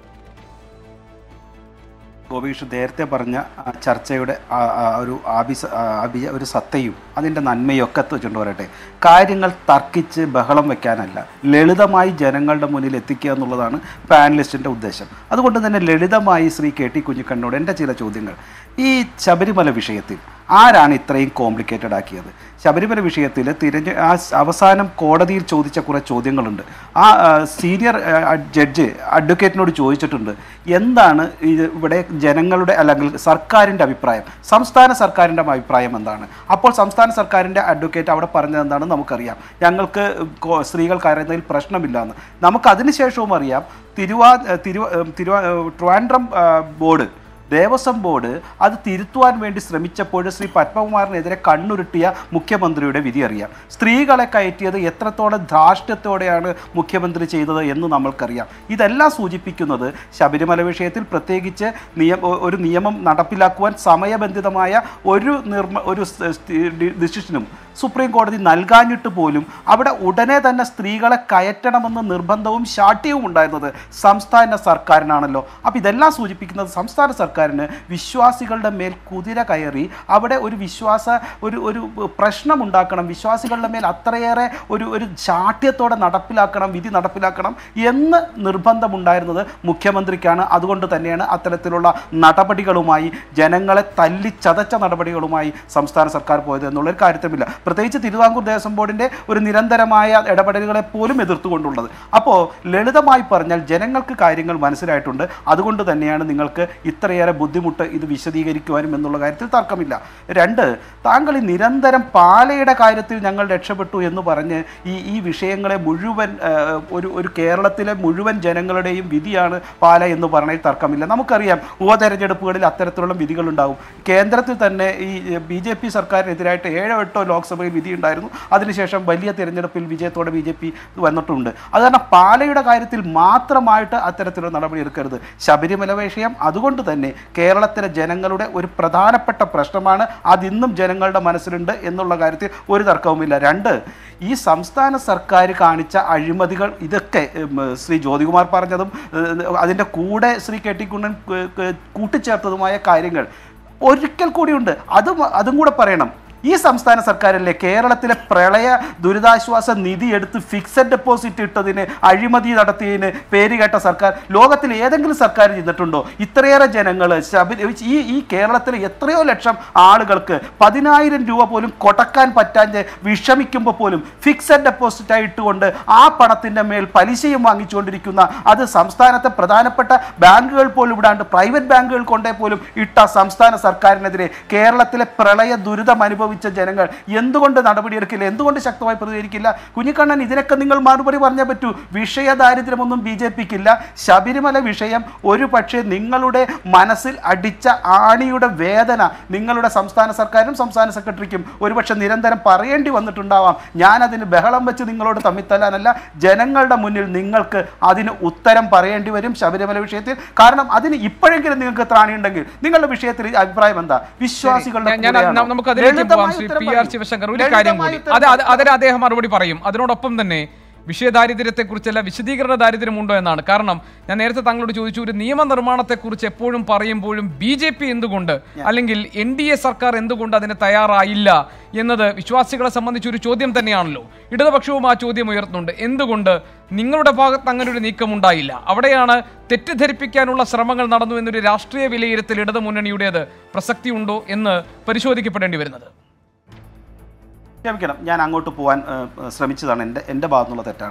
ഗോപീഷ് നേരത്തെ പറഞ്ഞ ആ ചർച്ചയുടെ ആ- ആ ഒരു ആഭിസ ആ അഭി ഒരു സത്തയും അതിൻ്റെ നന്മയും ഒക്കെ വെച്ചുകൊണ്ട് പറയട്ടെ കാര്യങ്ങൾ തർക്കിച്ച് ബഹളം വെക്കാനല്ല ലളിതമായി ജനങ്ങളുടെ മുന്നിൽ എത്തിക്കുക എന്നുള്ളതാണ് പാനലിസ്റ്റിൻ്റെ ഉദ്ദേശം അതുകൊണ്ട് തന്നെ ലളിതമായി ശ്രീ കെ ടി കുഞ്ഞിക്കണ്ണോട് എൻ്റെ ചില ചോദ്യങ്ങൾ ഈ ശബരിമല വിഷയത്തിൽ ആരാണ് ഇത്രയും കോംപ്ലിക്കേറ്റഡ് ആക്കിയത് ശബരിമല വിഷയത്തിൽ തിരഞ്ഞ് ആ സ് അവസാനം കോടതിയിൽ ചോദിച്ച കുറേ ചോദ്യങ്ങളുണ്ട് ആ ആ, സീനിയർ ആ, ജഡ്ജ് അഡ്വക്കേറ്റിനോട് ചോദിച്ചിട്ടുണ്ട് എന്താണ് ഇത് ഇവിടെ ജനങ്ങളുടെ അല്ലെങ്കിൽ സർക്കാരിൻ്റെ അഭിപ്രായം സംസ്ഥാന സർക്കാരിൻ്റെ അഭിപ്രായം എന്താണ് അപ്പോൾ സംസ്ഥാന സർക്കാരിൻ്റെ അഡ്വക്കേറ്റ് അവിടെ പറഞ്ഞത് എന്താണെന്ന് നമുക്കറിയാം ഞങ്ങൾക്ക് കോ- സ്ത്രീകൾ കയറുന്നതിൽ പ്രശ്നമില്ല എന്ന് നമുക്ക് അതിനുശേഷവും അറിയാം തിരുവാ തിരുവ തിരുവാ ട്രിവാൻഡ്രം ആ, ബോർഡ് ദേവസ്വം ബോർഡ് അത് തിരുത്തുവാൻ വേണ്ടി ശ്രമിച്ചപ്പോൾ ശ്രീ പത്മകുമാറിനെതിരെ കണ്ണുരുട്ടിയ മുഖ്യമന്ത്രിയുടെ വിധി അറിയാം സ്ത്രീകളെ കയറ്റിയത് എത്രത്തോളം ധാർഷ്ട്യത്തോടെയാണ് മുഖ്യമന്ത്രി ചെയ്തത് എന്ന് നമ്മൾക്കറിയാം ഇതെല്ലാം സൂചിപ്പിക്കുന്നത് ശബരിമല വിഷയത്തിൽ പ്രത്യേകിച്ച് നിയ ഒ- ഒരു നിയമം നടപ്പിലാക്കുവാൻ സമയബന്ധിതമായ ഒരു നിർമ്മ ഒരു ഡിസിഷനും സുപ്രീം കോടതി നൽകാഞ്ഞിട്ട് പോലും അവിടെ ഉടനെ തന്നെ സ്ത്രീകളെ കയറ്റണമെന്ന് നിർബന്ധവും ശാഠ്യവും ഉണ്ടായിരുന്നത് സംസ്ഥാന സർക്കാരിനാണല്ലോ അപ്പോൾ ഇതെല്ലാം സൂചിപ്പിക്കുന്നത് സംസ്ഥാന സർക്കാരിന് വിശ്വാസികളുടെ മേൽ കുതിര കയറി അവിടെ ഒരു വിശ്വാസ ഒരു ഒരു പ്രശ്നം ഉണ്ടാക്കണം വിശ്വാസികളുടെ മേൽ അത്രയേറെ ഒരു ഒരു ശാഠ്യത്തോടെ നടപ്പിലാക്കണം വിധി നടപ്പിലാക്കണം എന്ന് നിർബന്ധമുണ്ടായിരുന്നത് മുഖ്യമന്ത്രിക്കാണ് അതുകൊണ്ട് തന്നെയാണ് അത്തരത്തിലുള്ള നടപടികളുമായി ജനങ്ങളെ തല്ലിച്ചതച്ച നടപടികളുമായി സംസ്ഥാന സർക്കാർ പോയത് എന്നുള്ളൊരു കാര്യത്തിലുമില്ല പ്രത്യേകിച്ച് തിരുവിതാംകൂർ ദേവസ്വം ബോർഡിൻ്റെ ഒരു നിരന്തരമായ ഇടപെടലുകളെ പോലും എതിർത്തുകൊണ്ടുള്ളത് അപ്പോൾ ലളിതമായി പറഞ്ഞാൽ ജനങ്ങൾക്ക് കാര്യങ്ങൾ മനസ്സിലായിട്ടുണ്ട് അതുകൊണ്ട് തന്നെയാണ് നിങ്ങൾക്ക് ഇത്രയേറെ ബുദ്ധിമുട്ട് ഇത് വിശദീകരിക്കുവാനും എന്നുള്ള കാര്യത്തിൽ തർക്കമില്ല രണ്ട് താങ്കൾ ഈ നിരന്തരം പാലയുടെ കാര്യത്തിൽ ഞങ്ങൾ രക്ഷപ്പെട്ടു എന്ന് പറഞ്ഞ് ഈ ഈ വിഷയങ്ങളെ മുഴുവൻ ആ, ഒരു ഒരു കേരളത്തിലെ മുഴുവൻ ജനങ്ങളുടെയും വിധിയാണ് പാല എന്ന് പറഞ്ഞതിൽ തർക്കമില്ല നമുക്കറിയാം ഉപതെരഞ്ഞെടുപ്പുകളിൽ അത്തരത്തിലുള്ള വിധികളുണ്ടാവും കേന്ദ്രത്തിൽ തന്നെ ഈ ബി ജെ പി സർക്കാരിനെതിരായിട്ട് ഏഴോ എട്ടോ ലോക്സഭയിൽ വിധി ഉണ്ടായിരുന്നു അതിനുശേഷം വലിയ തിരഞ്ഞെടുപ്പിൽ വിജയത്തോടെ ബി ജെ പി വന്നിട്ടുണ്ട് അത് കാരണം പാലയുടെ കാര്യത്തിൽ മാത്രമായിട്ട് അത്തരത്തിലുള്ള നടപടി എടുക്കരുത് ശബരിമല വിഷയം അതുകൊണ്ട് തന്നെ കേരളത്തിലെ ജനങ്ങളുടെ ഒരു പ്രധാനപ്പെട്ട പ്രശ്നമാണ് അതിന്നും ജനങ്ങളുടെ മനസ്സിലുണ്ട് എന്നുള്ള കാര്യത്തിൽ ഒരു തർക്കവുമില്ല രണ്ട് ഈ സംസ്ഥാന സർക്കാർ കാണിച്ച അഴിമതികൾ ഇതൊക്കെ ഉം, ശ്രീ ജ്യോതികുമാർ പറഞ്ഞതും ഏഹ്, അതിൻ്റെ കൂടെ ശ്രീ കെ ടി കുണ്ണൻ ഏഹ്, ഏഹ്, കൂട്ടിച്ചേർത്തതുമായ കാര്യങ്ങൾ ഒരിക്കൽ കൂടിയുണ്ട് അതും അതും കൂടെ പറയണം ഈ സംസ്ഥാന സർക്കാരല്ലേ കേരളത്തിലെ പ്രളയ ദുരിതാശ്വാസ നിധി എടുത്ത് ഫിക്സഡ് ഡെപ്പോസിറ്റ് ഇട്ടതിന് അഴിമതി നടത്തിയതിന് പേര് കേട്ട സർക്കാർ ലോകത്തിൽ ഏതെങ്കിലും സർക്കാർ ചെയ്തിട്ടുണ്ടോ ഇത്രയേറെ ജനങ്ങൾ ശബരി ഈ ഈ കേരളത്തിലെ എത്രയോ ലക്ഷം ആളുകൾക്ക് പതിനായിരം രൂപ പോലും കൊടക്കാൻ പറ്റാതെ വിഷമിക്കുമ്പോൾ പോലും ഫിക്സഡ് ഡെപ്പോസിറ്റായി ഇട്ടുകൊണ്ട് ആ പണത്തിൻ്റെ മേൽ പലിശയും വാങ്ങിച്ചുകൊണ്ടിരിക്കുന്ന അത് സംസ്ഥാനത്തെ പ്രധാനപ്പെട്ട ബാങ്കുകൾ പോലും ഇടാണ്ട് പ്രൈവറ്റ് ബാങ്കുകൾ കൊണ്ടേ പോലും ഇട്ട സംസ്ഥാന സർക്കാരിനെതിരെ കേരളത്തിലെ പ്രളയ ദുരിതം അനുഭവിച്ച ജനങ്ങൾ എന്തുകൊണ്ട് നടപടിയെടുക്കില്ല എന്തുകൊണ്ട് ശക്തമായി പ്രതികരിക്കില്ല കുഞ്ഞിക്കണ്ണൻ ഇതിനൊക്കെ നിങ്ങൾ മറുപടി പറഞ്ഞേ പറ്റൂ വിഷയ ദാരിദ്ര്യമൊന്നും ബി ജെ പിക്കില്ല ശബരിമല വിഷയം ഒരു പക്ഷേ നിങ്ങളുടെ മനസ്സിൽ അടിച്ച ആണിയുടെ വേദന നിങ്ങളുടെ സംസ്ഥാന സർക്കാരും സംസ്ഥാന സെക്രട്ടറിക്കും ഒരുപക്ഷെ നിരന്തരം പറയേണ്ടി വന്നിട്ടുണ്ടാവാം ഞാൻ അതിന് ബഹളം വെച്ച് നിങ്ങളോട് തമ്മിത്തല്ലാനല്ല ജനങ്ങളുടെ മുന്നിൽ നിങ്ങൾക്ക് അതിന് ഉത്തരം പറയേണ്ടി വരും ശബരിമല വിഷയത്തിൽ കാരണം അതിന് ഇപ്പോഴെങ്കിലും നിങ്ങൾക്ക് ത്രാണിയുണ്ടെങ്കിൽ നിങ്ങളുടെ വിഷയത്തിൽ ഈ അഭിപ്രായം എന്താ വിശ്വാസികളുടെ ഞാൻ- ഞാൻ കൂടെയാണോ? നമുക്ക് അതിലേക്ക് ലളിതമായ പോവാം ശ്രീ ഉത്തരം പി ആർ പറയൂ. ശിവശങ്കർ ഒരു കാര്യം ലളിതമായ കൂടി ഉത്തരം അത് അത് പറയൂ. അതിന് അദ്ദേഹം മറുപടി പറയും അതിനോടൊപ്പം തന്നെ വിഷയദാരിദ്ര്യത്തെക്കുറിച്ചല്ല വിശദീകരണ ദാരിദ്ര്യമുണ്ടോ എന്നാണ് കാരണം ഞാൻ നേരത്തെ താങ്കളോട് ചോദിച്ചു ഒരു നിയമനിർമ്മാണത്തെക്കുറിച്ച് എപ്പോഴും പറയുമ്പോഴും ബി ജെ പി എന്തുകൊണ്ട് അല്ലെങ്കിൽ എൻ ഡി എ സർക്കാർ എന്തുകൊണ്ട് അതിന് തയ്യാറായില്ല എന്നത് വിശ്വാസികളെ സംബന്ധിച്ച് ഒരു ചോദ്യം തന്നെയാണല്ലോ ഇടതുപക്ഷവും ആ ചോദ്യം ഉയർത്തുന്നുണ്ട് എന്തുകൊണ്ട് നിങ്ങളുടെ ഭാഗത്ത് അങ്ങനെ ഒരു നീക്കമുണ്ടായില്ല അവിടെയാണ് തെറ്റിദ്ധരിപ്പിക്കാനുള്ള ശ്രമങ്ങൾ നടന്നു എന്നൊരു രാഷ്ട്രീയ വിലയിരുത്തൽ ഇടതു മുന്നണിയുടേത് പ്രസക്തിയുണ്ടോ എന്ന് പരിശോധിക്കപ്പെടേണ്ടി വരുന്നത് ക്ഷമിക്കണം ഞാൻ അങ്ങോട്ട് പോകാൻ ഏഹ്, ശ്രമിച്ചതാണ് എൻ്റെ എൻ്റെ ഭാഗത്തുനിന്നുള്ള തെറ്റാണ്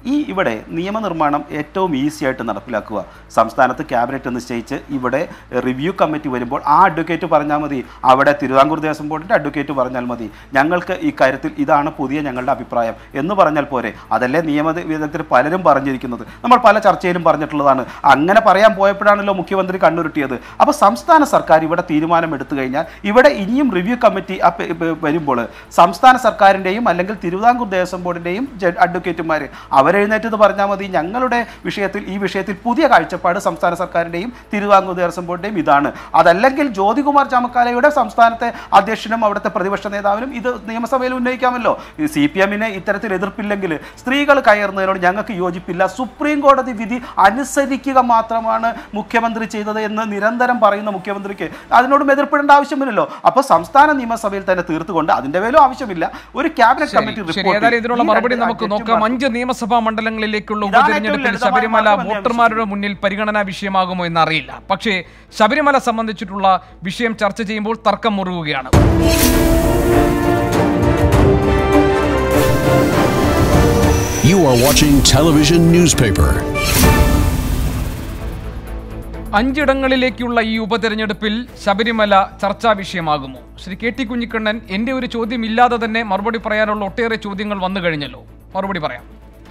ഈ ഇവിടെ നിയമനിർമ്മാണം ഏറ്റവും ഈസി ആയിട്ട് നടപ്പിലാക്കുക സംസ്ഥാനത്ത് ക്യാബിനറ്റ് നിശ്ചയിച്ച് ഇവിടെ റിവ്യൂ കമ്മിറ്റി വരുമ്പോൾ ആ അഡ്വക്കേറ്റ് പറഞ്ഞാൽ മതി അവിടെ തിരുവിതാംകൂർ ദേവസ്വം ബോർഡിൻ്റെ അഡ്വക്കേറ്റ് പറഞ്ഞാൽ മതി ഞങ്ങൾക്ക് ഈ കാര്യത്തിൽ ഇതാണ് പുതിയ ഞങ്ങളുടെ അഭിപ്രായം എന്ന് പറഞ്ഞാൽ പോരെ അതല്ലേ നിയമവിധത്തിൽ പലരും പറഞ്ഞിരിക്കുന്നത് നമ്മൾ പല ചർച്ചയിലും പറഞ്ഞിട്ടുള്ളതാണ് അങ്ങനെ പറയാൻ പോയപ്പോഴാണല്ലോ മുഖ്യമന്ത്രി കണ്ണുരുട്ടിയത് അപ്പോൾ സംസ്ഥാന സർക്കാർ ഇവിടെ തീരുമാനം എടുത്തു കഴിഞ്ഞാൽ ഇവിടെ ഇനിയും റിവ്യൂ കമ്മിറ്റി അപ്പ- ഇപ്പ- വരുമ്പോൾ സംസ്ഥാന സർക്കാരിൻ്റെയും അല്ലെങ്കിൽ തിരുവിതാംകൂർ ദേവസ്വം ബോർഡിൻ്റെയും അഡ്വക്കേറ്റുമാർ അവരെഴുന്നേറ്റത് പറഞ്ഞാൽ മതി ഞങ്ങളുടെ വിഷയത്തിൽ ഈ വിഷയത്തിൽ പുതിയ കാഴ്ചപ്പാട് സംസ്ഥാന സർക്കാരിൻ്റെയും തിരുവിതാംകൂർ ദേവസ്വം ബോർഡിൻ്റെയും ഇതാണ് അതല്ലെങ്കിൽ ജ്യോതികുമാർ ചാമക്കാലയുടെ സംസ്ഥാനത്തെ അധ്യക്ഷനും അവിടുത്തെ പ്രതിപക്ഷ നേതാവിനും ഇത് നിയമസഭയിൽ ഉന്നയിക്കാമല്ലോ സി പി എമ്മിന് ഇത്തരത്തിൽ എതിർപ്പില്ലെങ്കിൽ സ്ത്രീകൾ കയറുന്നതിനോട് ഞങ്ങൾക്ക് യോജിപ്പില്ല സുപ്രീം കോടതി വിധി അനുസരിക്കുക മാത്രമാണ് മുഖ്യമന്ത്രി ചെയ്തത് എന്ന് നിരന്തരം പറയുന്ന മുഖ്യമന്ത്രിക്ക് അതിനോടും എതിർപ്പെടേണ്ട ആവശ്യമില്ലല്ലോ അപ്പോൾ സംസ്ഥാന നിയമസഭയിൽ തന്നെ തീർത്തുകൊണ്ട് അതിന്റെ മേലും ആവശ്യമില്ല ഒരു ക്യാബിനറ്റ് കമ്മിറ്റി ശരി റിപ്പോർട്ടിൽ ഏതായാലും ഇതിനുള്ള ഈ മറുപടി രണ്ട് നമുക്ക് നോക്കാം അധ്യക്ഷന്മാർ- അഞ്ച് നിയമസഭാ മണ്ഡലങ്ങളിലേക്കുള്ള ഇതാണ് ഏറ്റവും ഉപതെരഞ്ഞെടുപ്പിൽ ലളിതമായ ശബരിമല മാർഗ്ഗം എന്ന് ഞാൻ വോട്ടർമാരുടെ മുന്നിൽ പരിഗണനാ വിഷയമാകുമോ എന്നറിയില്ല പക്ഷേ ശബരിമല സംബന്ധിച്ചിട്ടുള്ള വിഷയം ചർച്ച ചെയ്യുമ്പോൾ തർക്കം മുറുകുകയാണ് You are watching television newspaper. അഞ്ചിടങ്ങളിലേക്കുള്ള ഈ ഉപതെരഞ്ഞെടുപ്പിൽ ശബരിമല ചർച്ചാ വിഷയമാകുമോ ശ്രീ കെ ടി കുഞ്ഞിക്കണ്ണൻ എന്റെ ഒരു ചോദ്യം ഇല്ലാതെ തന്നെ മറുപടി പറയാനുള്ള ഒട്ടേറെ ചോദ്യങ്ങൾ വന്നു കഴിഞ്ഞല്ലോ മറുപടി പറയാം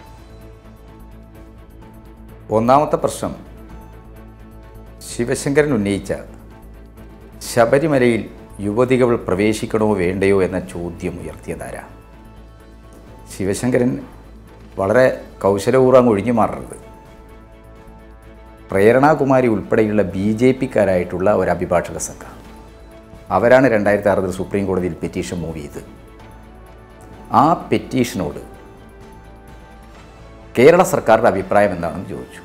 ഒന്നാമത്തെ പ്രശ്നം ശിവശങ്കരൻ ഉന്നയിച്ച ശബരിമലയിൽ യുവതികൾ പ്രവേശിക്കണോ വേണ്ടയോ എന്ന ചോദ്യം ഉയർത്തിയതാരാ ശിവശങ്കരൻ വളരെ കൗശലപൂർവ്വം ഒഴിഞ്ഞു മാറരുത് പ്രേരണാകുമാരി ഉൾപ്പെടെയുള്ള ബി ജെ പിക്കാരായിട്ടുള്ള ഒരു അഭിഭാഷക സംഘം അവരാണ് രണ്ടായിരത്തി ആറിൽ സുപ്രീം കോടതിയിൽ പെറ്റീഷൻ മൂവ് ചെയ്ത് ആ പെറ്റീഷനോട് കേരള സർക്കാരിൻ്റെ അഭിപ്രായം എന്താണെന്ന് ചോദിച്ചു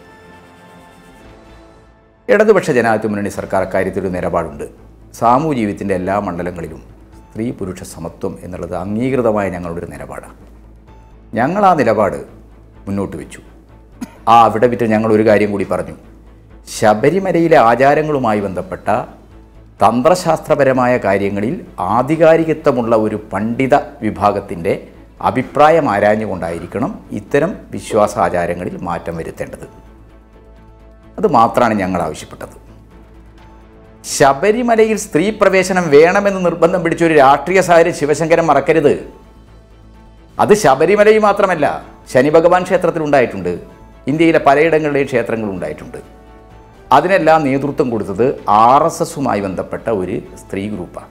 ഇടതുപക്ഷ ജനാധിപത്യ മുന്നണി സർക്കാർ അക്കാര്യത്തിൽ ഒരു നിലപാടുണ്ട് സാമൂഹ്യ ജീവിതത്തിൻ്റെ എല്ലാ മണ്ഡലങ്ങളിലും സ്ത്രീ പുരുഷ സമത്വം എന്നുള്ളത് അംഗീകൃതമായ ഞങ്ങളുടെ ഒരു നിലപാടാണ് ഞങ്ങൾ ആ നിലപാട് മുന്നോട്ട് വെച്ചു ആ അവിടെ വിട്ട് ഞങ്ങൾ ഒരു കാര്യം കൂടി പറഞ്ഞു ശബരിമലയിലെ ആചാരങ്ങളുമായി ബന്ധപ്പെട്ട തന്ത്രശാസ്ത്രപരമായ കാര്യങ്ങളിൽ ആധികാരികത്വമുള്ള ഒരു പണ്ഡിത വിഭാഗത്തിൻ്റെ അഭിപ്രായം ആരാഞ്ഞുകൊണ്ടായിരിക്കണം ഇത്തരം വിശ്വാസാചാരങ്ങളിൽ മാറ്റം വരുത്തേണ്ടത് അത് മാത്രമാണ് ഞങ്ങൾ ആവശ്യപ്പെട്ടത് ശബരിമലയിൽ സ്ത്രീ പ്രവേശനം വേണമെന്ന് നിർബന്ധം പിടിച്ച ഒരു രാഷ്ട്രീയ സാഹചര്യം ശിവശങ്കരൻ മറക്കരുത് അത് ശബരിമലയിൽ മാത്രമല്ല ശനി ഭഗവാൻ ക്ഷേത്രത്തിൽ ഉണ്ടായിട്ടുണ്ട് ഇന്ത്യയിലെ പലയിടങ്ങളിലെയും ക്ഷേത്രങ്ങൾ ഉണ്ടായിട്ടുണ്ട് അതിനെല്ലാം നേതൃത്വം കൊടുത്തത് ആർ എസ് എസുമായി ബന്ധപ്പെട്ട ഒരു സ്ത്രീ ഗ്രൂപ്പാണ്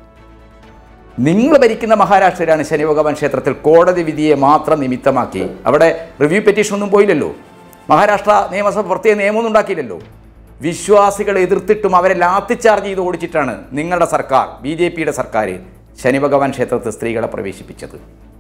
നിങ്ങൾ ഭരിക്കുന്ന മഹാരാഷ്ട്രയിലാണ് ശനി ഭഗവാൻ ക്ഷേത്രത്തിൽ കോടതി വിധിയെ മാത്രം നിമിത്തമാക്കി അവിടെ റിവ്യൂ പെറ്റീഷൻ ഒന്നും പോയില്ലല്ലോ മഹാരാഷ്ട്ര നിയമസഭ പ്രത്യേക നിയമമൊന്നും ഉണ്ടാക്കിയില്ലല്ലോ വിശ്വാസികളെ എതിർത്തിട്ടും അവരെ ലാത്തിച്ചാർജ് ചെയ്ത് ഓടിച്ചിട്ടാണ് നിങ്ങളുടെ സർക്കാർ ബി ജെ പിയുടെ സർക്കാർ ശനി ഭഗവാൻ ക്ഷേത്രത്തിൽ സ്ത്രീകളെ പ്രവേശിപ്പിച്ചത്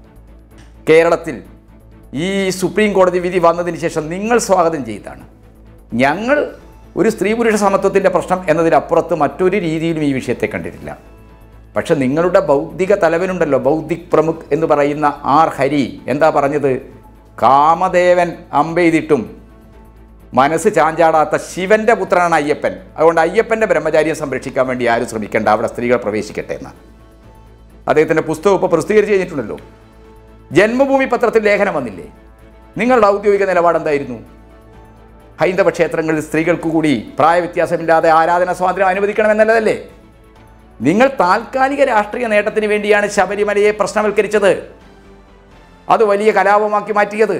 കേരളത്തിൽ ഈ സുപ്രീം കോടതി വിധി വന്നതിന് ശേഷം നിങ്ങൾ സ്വാഗതം ചെയ്താണ് ഞങ്ങൾ ഒരു സ്ത്രീ പുരുഷ സമത്വത്തിൻ്റെ പ്രശ്നം എന്നതിനപ്പുറത്ത് മറ്റൊരു രീതിയിലും ഈ വിഷയത്തെ കണ്ടിട്ടില്ല പക്ഷെ നിങ്ങളുടെ ബൗദ്ധിക തലവനുണ്ടല്ലോ ബൗദ്ധിക് പ്രമുഖ് എന്ന് പറയുന്ന ആർ ഹരി എന്താ പറഞ്ഞത് കാമദേവൻ അമ്പെയ്തിട്ടും മനസ്സ് ചാഞ്ചാടാത്ത ശിവന്റെ പുത്രനാണ് അയ്യപ്പൻ അതുകൊണ്ട് അയ്യപ്പൻ്റെ ബ്രഹ്മചാരിയെ സംരക്ഷിക്കാൻ വേണ്ടി ആരും ശ്രമിക്കേണ്ട അവിടെ സ്ത്രീകൾ പ്രവേശിക്കട്ടെ എന്ന് അദ്ദേഹത്തിൻ്റെ പുസ്തകം ഇപ്പോൾ പ്രസിദ്ധീകരിച്ച് കഴിഞ്ഞിട്ടുണ്ടല്ലോ ജന്മഭൂമി പത്രത്തിൽ ലേഖനം വന്നില്ലേ നിങ്ങളുടെ ഔദ്യോഗിക നിലപാട് എന്തായിരുന്നു ഹൈന്ദവ ക്ഷേത്രങ്ങളിൽ സ്ത്രീകൾക്ക് കൂടി പ്രായവ്യത്യാസമില്ലാതെ ആരാധന സ്വാതന്ത്ര്യം അനുവദിക്കണമെന്നല്ലതല്ലേ നിങ്ങൾ താൽക്കാലിക രാഷ്ട്രീയ നേട്ടത്തിന് വേണ്ടിയാണ് ശബരിമലയെ പ്രശ്നവൽക്കരിച്ചത് അത് വലിയ കലാപമാക്കി മാറ്റിയത്